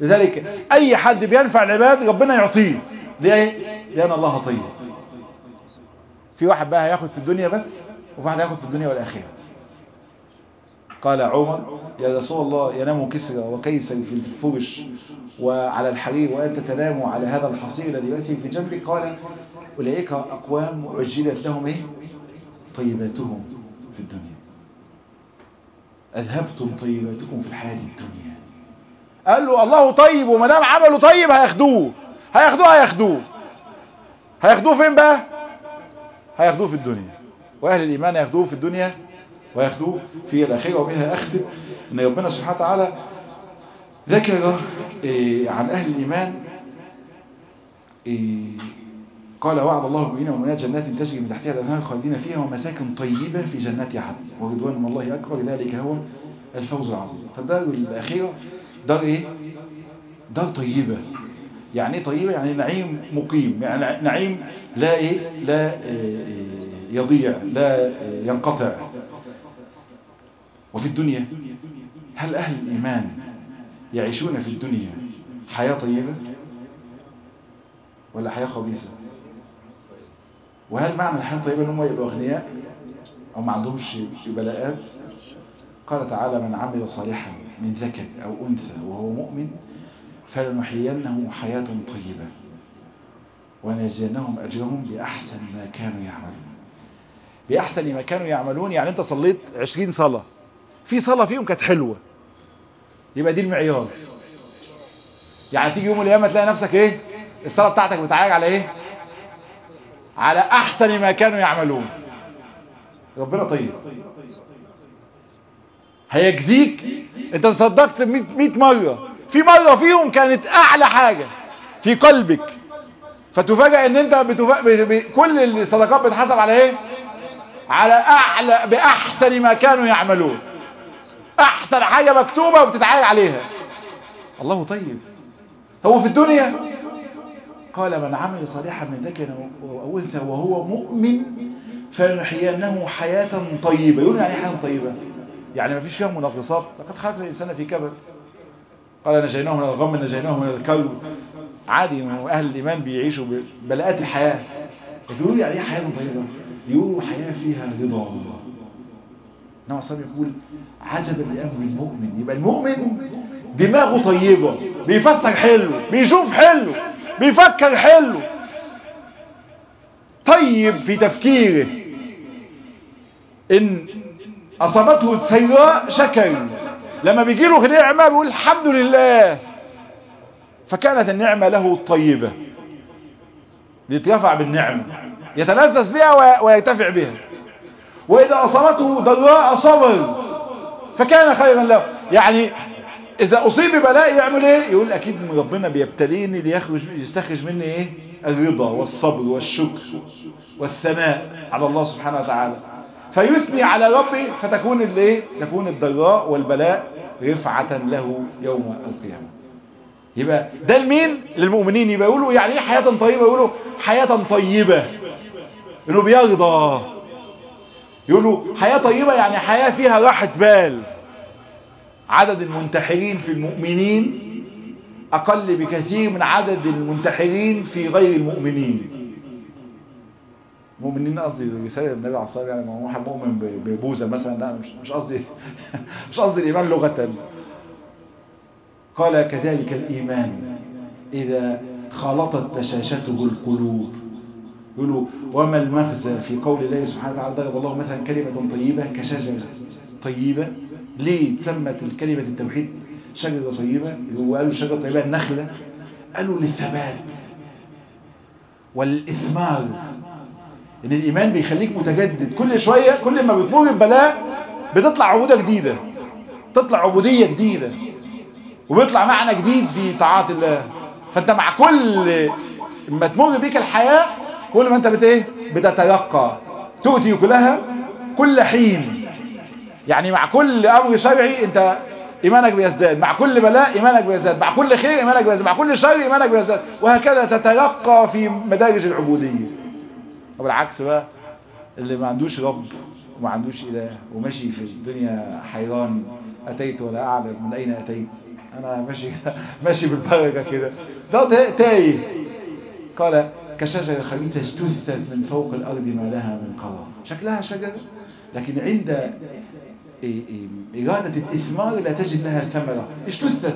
لذلك اي حد بينفع العباد ربنا يعطيه ليه لان الله طيب في واحد بقى هياخد في الدنيا بس وفي واحد هياخد في الدنيا والاخره قال عمر يا رسول الله ينام كسرى وكيسر في الفرش وعلى الحرير وأنت تنام على هذا الحصير الذي يأتي في جنبك قال أولئك أقوام عجلت لهم إيه؟ طيباتهم في الدنيا أذهبتم طيباتكم في الحياة الدنيا قال له الله طيب وما دام عمله طيب هياخدوه هياخدوه هياخدوه هياخدوه فين بقى هياخدوه في الدنيا واهل الايمان ياخدوه في الدنيا وياخدوه في الاخره وبها اختم ان ربنا سبحانه وتعالى ذكر إيه عن اهل الايمان إيه قال وعد الله المؤمنين والمؤمنات جنات تجري من تحتها الانهار خالدين فيها ومساكن طيبه في جنات عدن ورضوان من الله اكبر ذلك هو الفوز العظيم فالدار الاخيره دار ايه دار طيبه يعني ايه طيبه يعني نعيم مقيم يعني نعيم لا ايه لا إيه يضيع لا ينقطع وفي الدنيا هل اهل الايمان يعيشون في الدنيا حياه طيبه ولا حياه خبيثه وهل معنى الحياة الطيبة انهم يبقوا اغنياء او ما عندهمش بلاءات قال تعالى من عمل صالحا من ذكر او انثى وهو مؤمن فلنحيينه حياة طيبة ونجزينهم اجرهم باحسن ما كانوا يعملون باحسن ما كانوا يعملون يعني انت صليت عشرين صلاة في صلاة فيهم كانت حلوة يبقى دي المعيار يعني تيجي يوم القيامة تلاقي نفسك ايه الصلاة بتاعتك بتعالج على ايه على احسن ما كانوا يعملون ربنا طيب هيجزيك انت صدقت 100 مرة في مرة فيهم كانت اعلى حاجة في قلبك فتفاجأ ان انت بتفاجأ كل الصدقات بتحسب على ايه على اعلى باحسن ما كانوا يعملون احسن حاجة مكتوبة وبتتعايق عليها الله طيب هو في الدنيا قال من عمل صالحا من ذكر او انثى وهو مؤمن فنحيينه حياة طيبة يقول يعني حياة طيبة يعني ما فيش فيها منغصات لقد خلق الانسان في كبد قال نجيناه من الغم نجيناه من الكرب عادي اهل الايمان بيعيشوا بلاءات الحياة يقولوا يعني ايه حياة طيبة يقولوا حياة فيها رضا انما صلى يقول عجبا لامر المؤمن يبقى المؤمن دماغه طيبة بيفسر حلو بيشوف حلو بيفكر حلو طيب في تفكيره ان اصابته سيئة شكر لما بيجي له نعمة بيقول الحمد لله فكانت النعمة له الطيبة ليترفع بالنعمة يتلذذ بها ويرتفع بها وإذا أصابته ضراء صبر فكان خيرا له يعني إذا أصيب ببلاء يعمل إيه يقول أكيد ربنا بيبتليني ليخرج يستخرج مني إيه الرضا والصبر والشكر والثناء على الله سبحانه وتعالى فيثني على ربه فتكون الايه تكون الضراء والبلاء رفعة له يوم القيامة يبقى ده لمين للمؤمنين يبقى يقولوا يعني ايه حياة طيبة يقولوا حياة طيبة انه بيرضى يقولوا حياة طيبة يعني حياة فيها راحة بال عدد المنتحرين في المؤمنين اقل بكثير من عدد المنتحرين في غير المؤمنين مؤمنين قصدي رسالة النبي عليه الصلاة والسلام يعني واحد مؤمن ببوزة مثلا لا مش مش قصدي مش قصدي الإيمان لغة قال كذلك الإيمان إذا خلطت بشاشته القلوب يقولوا وما المغزى في قول الله سبحانه وتعالى ضرب الله مثلا كلمة طيبة كشجرة طيبة ليه تسمت الكلمة التوحيد شجرة طيبة وقالوا شجرة طيبة النخلة قالوا للثبات والإثمار ان الايمان بيخليك متجدد كل شوية كل ما بتمر ببلاء بتطلع عبودة جديدة تطلع عبودية جديدة وبيطلع معنى جديد في طاعات الله فانت مع كل ما تمر بيك الحياة كل ما انت بت ايه بتتلقى تؤتي كلها كل حين يعني مع كل امر شرعي انت ايمانك بيزداد مع كل بلاء ايمانك بيزداد مع كل خير ايمانك بيزداد مع كل شر ايمانك بيزداد وهكذا تتلقى في مدارج العبودية وبالعكس بقى اللي ما عندوش رب وما عندوش إله وماشي في الدنيا حيران أتيت ولا أعلم من أين أتيت انا ماشي ماشي بالبركه كده ده تايه قال كشجرة خبيثة اجتثت من فوق الأرض ما لها من قرار شكلها شجرة لكن عند إرادة الإثمار لا تجد لها ثمرة اجتثت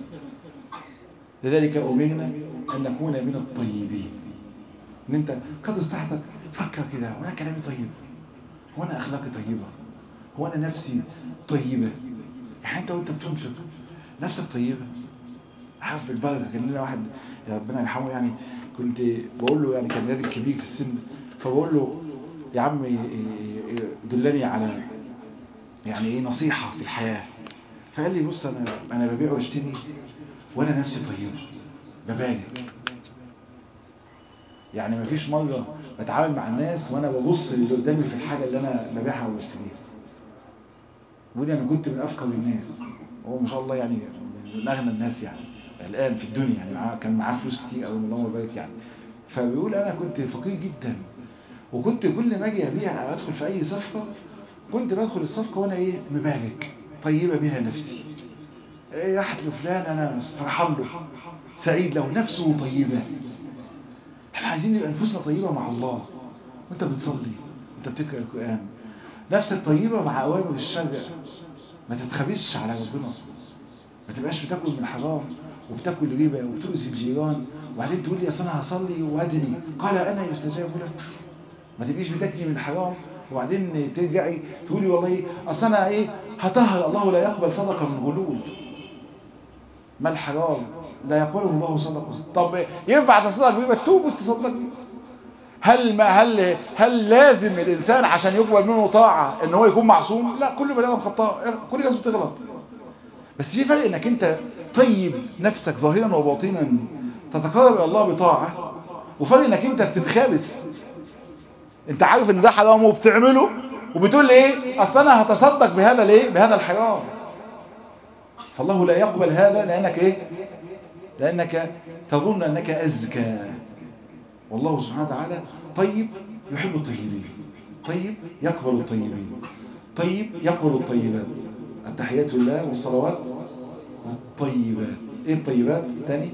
لذلك أمرنا أن نكون من الطيبين ان انت قد استحتك فكر كده وانا كلامي طيب هو انا اخلاقي طيبة هو انا نفسي طيبة يعني انت وانت بتنفق نفسك طيبة عارف بالبركة كان لنا واحد يا ربنا يرحمه يعني كنت بقول له يعني كان راجل كبير في السن فبقول له يا عم دلني على يعني ايه نصيحة في الحياة فقال لي بص انا انا ببيع واشتري وانا نفسي طيبة ببارك يعني مفيش مرة بتعامل مع الناس وانا ببص اللي قدامي في الحاجة اللي انا ببيعها وبشتريها ودي انا كنت من افقر الناس هو ما شاء الله يعني من اغنى الناس يعني الان في الدنيا يعني معاه كان معاه فلوس كتير او اللهم بارك يعني فبيقول انا كنت فقير جدا وكنت كل ما اجي ابيع او ادخل في اي صفقة كنت بدخل الصفقة وانا ايه مبارك طيبة بها نفسي ايه راحت لفلان انا فرحان له سعيد له نفسه طيبة احنا عايزين نبقى نفوسنا طيبة مع الله وانت بتصلي وانت بتقرأ القرآن نفسك طيبة مع اوامر الشرع ما تتخبيش على ربنا ما تبقاش بتاكل من حرام وبتاكل ربا وبتؤذي الجيران وبعدين تقول لي اصل انا هصلي وادري قال انا يستجاب لك ما تبقيش بتاكلي من حرام وبعدين ترجعي تقولي والله اصل انا ايه هطهر الله لا يقبل صدقه من غلول ما الحرام لا يقبله الله صدقه طب ينفع تصدق بيه تتوب وتصدق بيه هل ما هل هل لازم الانسان عشان يقبل منه طاعه ان هو يكون معصوم لا كل بني ادم خطاء كل الناس بتغلط بس في فرق انك انت طيب نفسك ظاهرا وباطنا تتقرب الى الله بطاعه وفرق انك انت بتتخابس انت عارف ان ده حرام وبتعمله وبتقول ايه اصل انا هتصدق بهذا الايه بهذا الحرام فالله لا يقبل هذا لانك ايه لانك تظن انك ازكى والله سبحانه وتعالى طيب يحب الطيبين طيب يقبل الطيبين طيب يقبل الطيبات التحيات لله والصلوات الطيبات ايه الطيبات تاني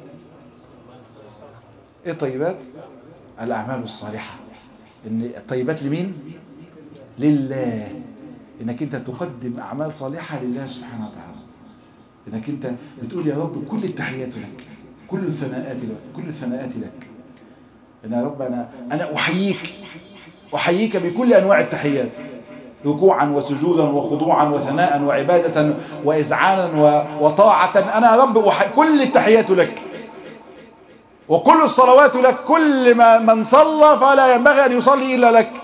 ايه الطيبات الاعمال الصالحة ان الطيبات لمين لله انك انت تقدم اعمال صالحة لله سبحانه وتعالى انك انت بتقول يا رب كل التحيات لك كل الثناءات لك كل الثناءات لك ان يا رب انا انا احييك احييك بكل انواع التحيات ركوعا وسجودا وخضوعا وثناء وعبادة وإذعانا وطاعة أنا يا رب كل التحيات لك وكل الصلوات لك كل ما من صلى فلا ينبغي أن يصلي إلا لك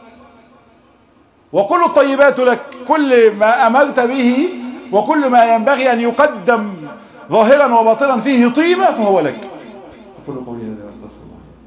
وكل الطيبات لك كل ما أمرت به وكل ما ينبغي أن يقدم ظاهرا وباطنا فيه طيبة فهو لك أقول قولي هذا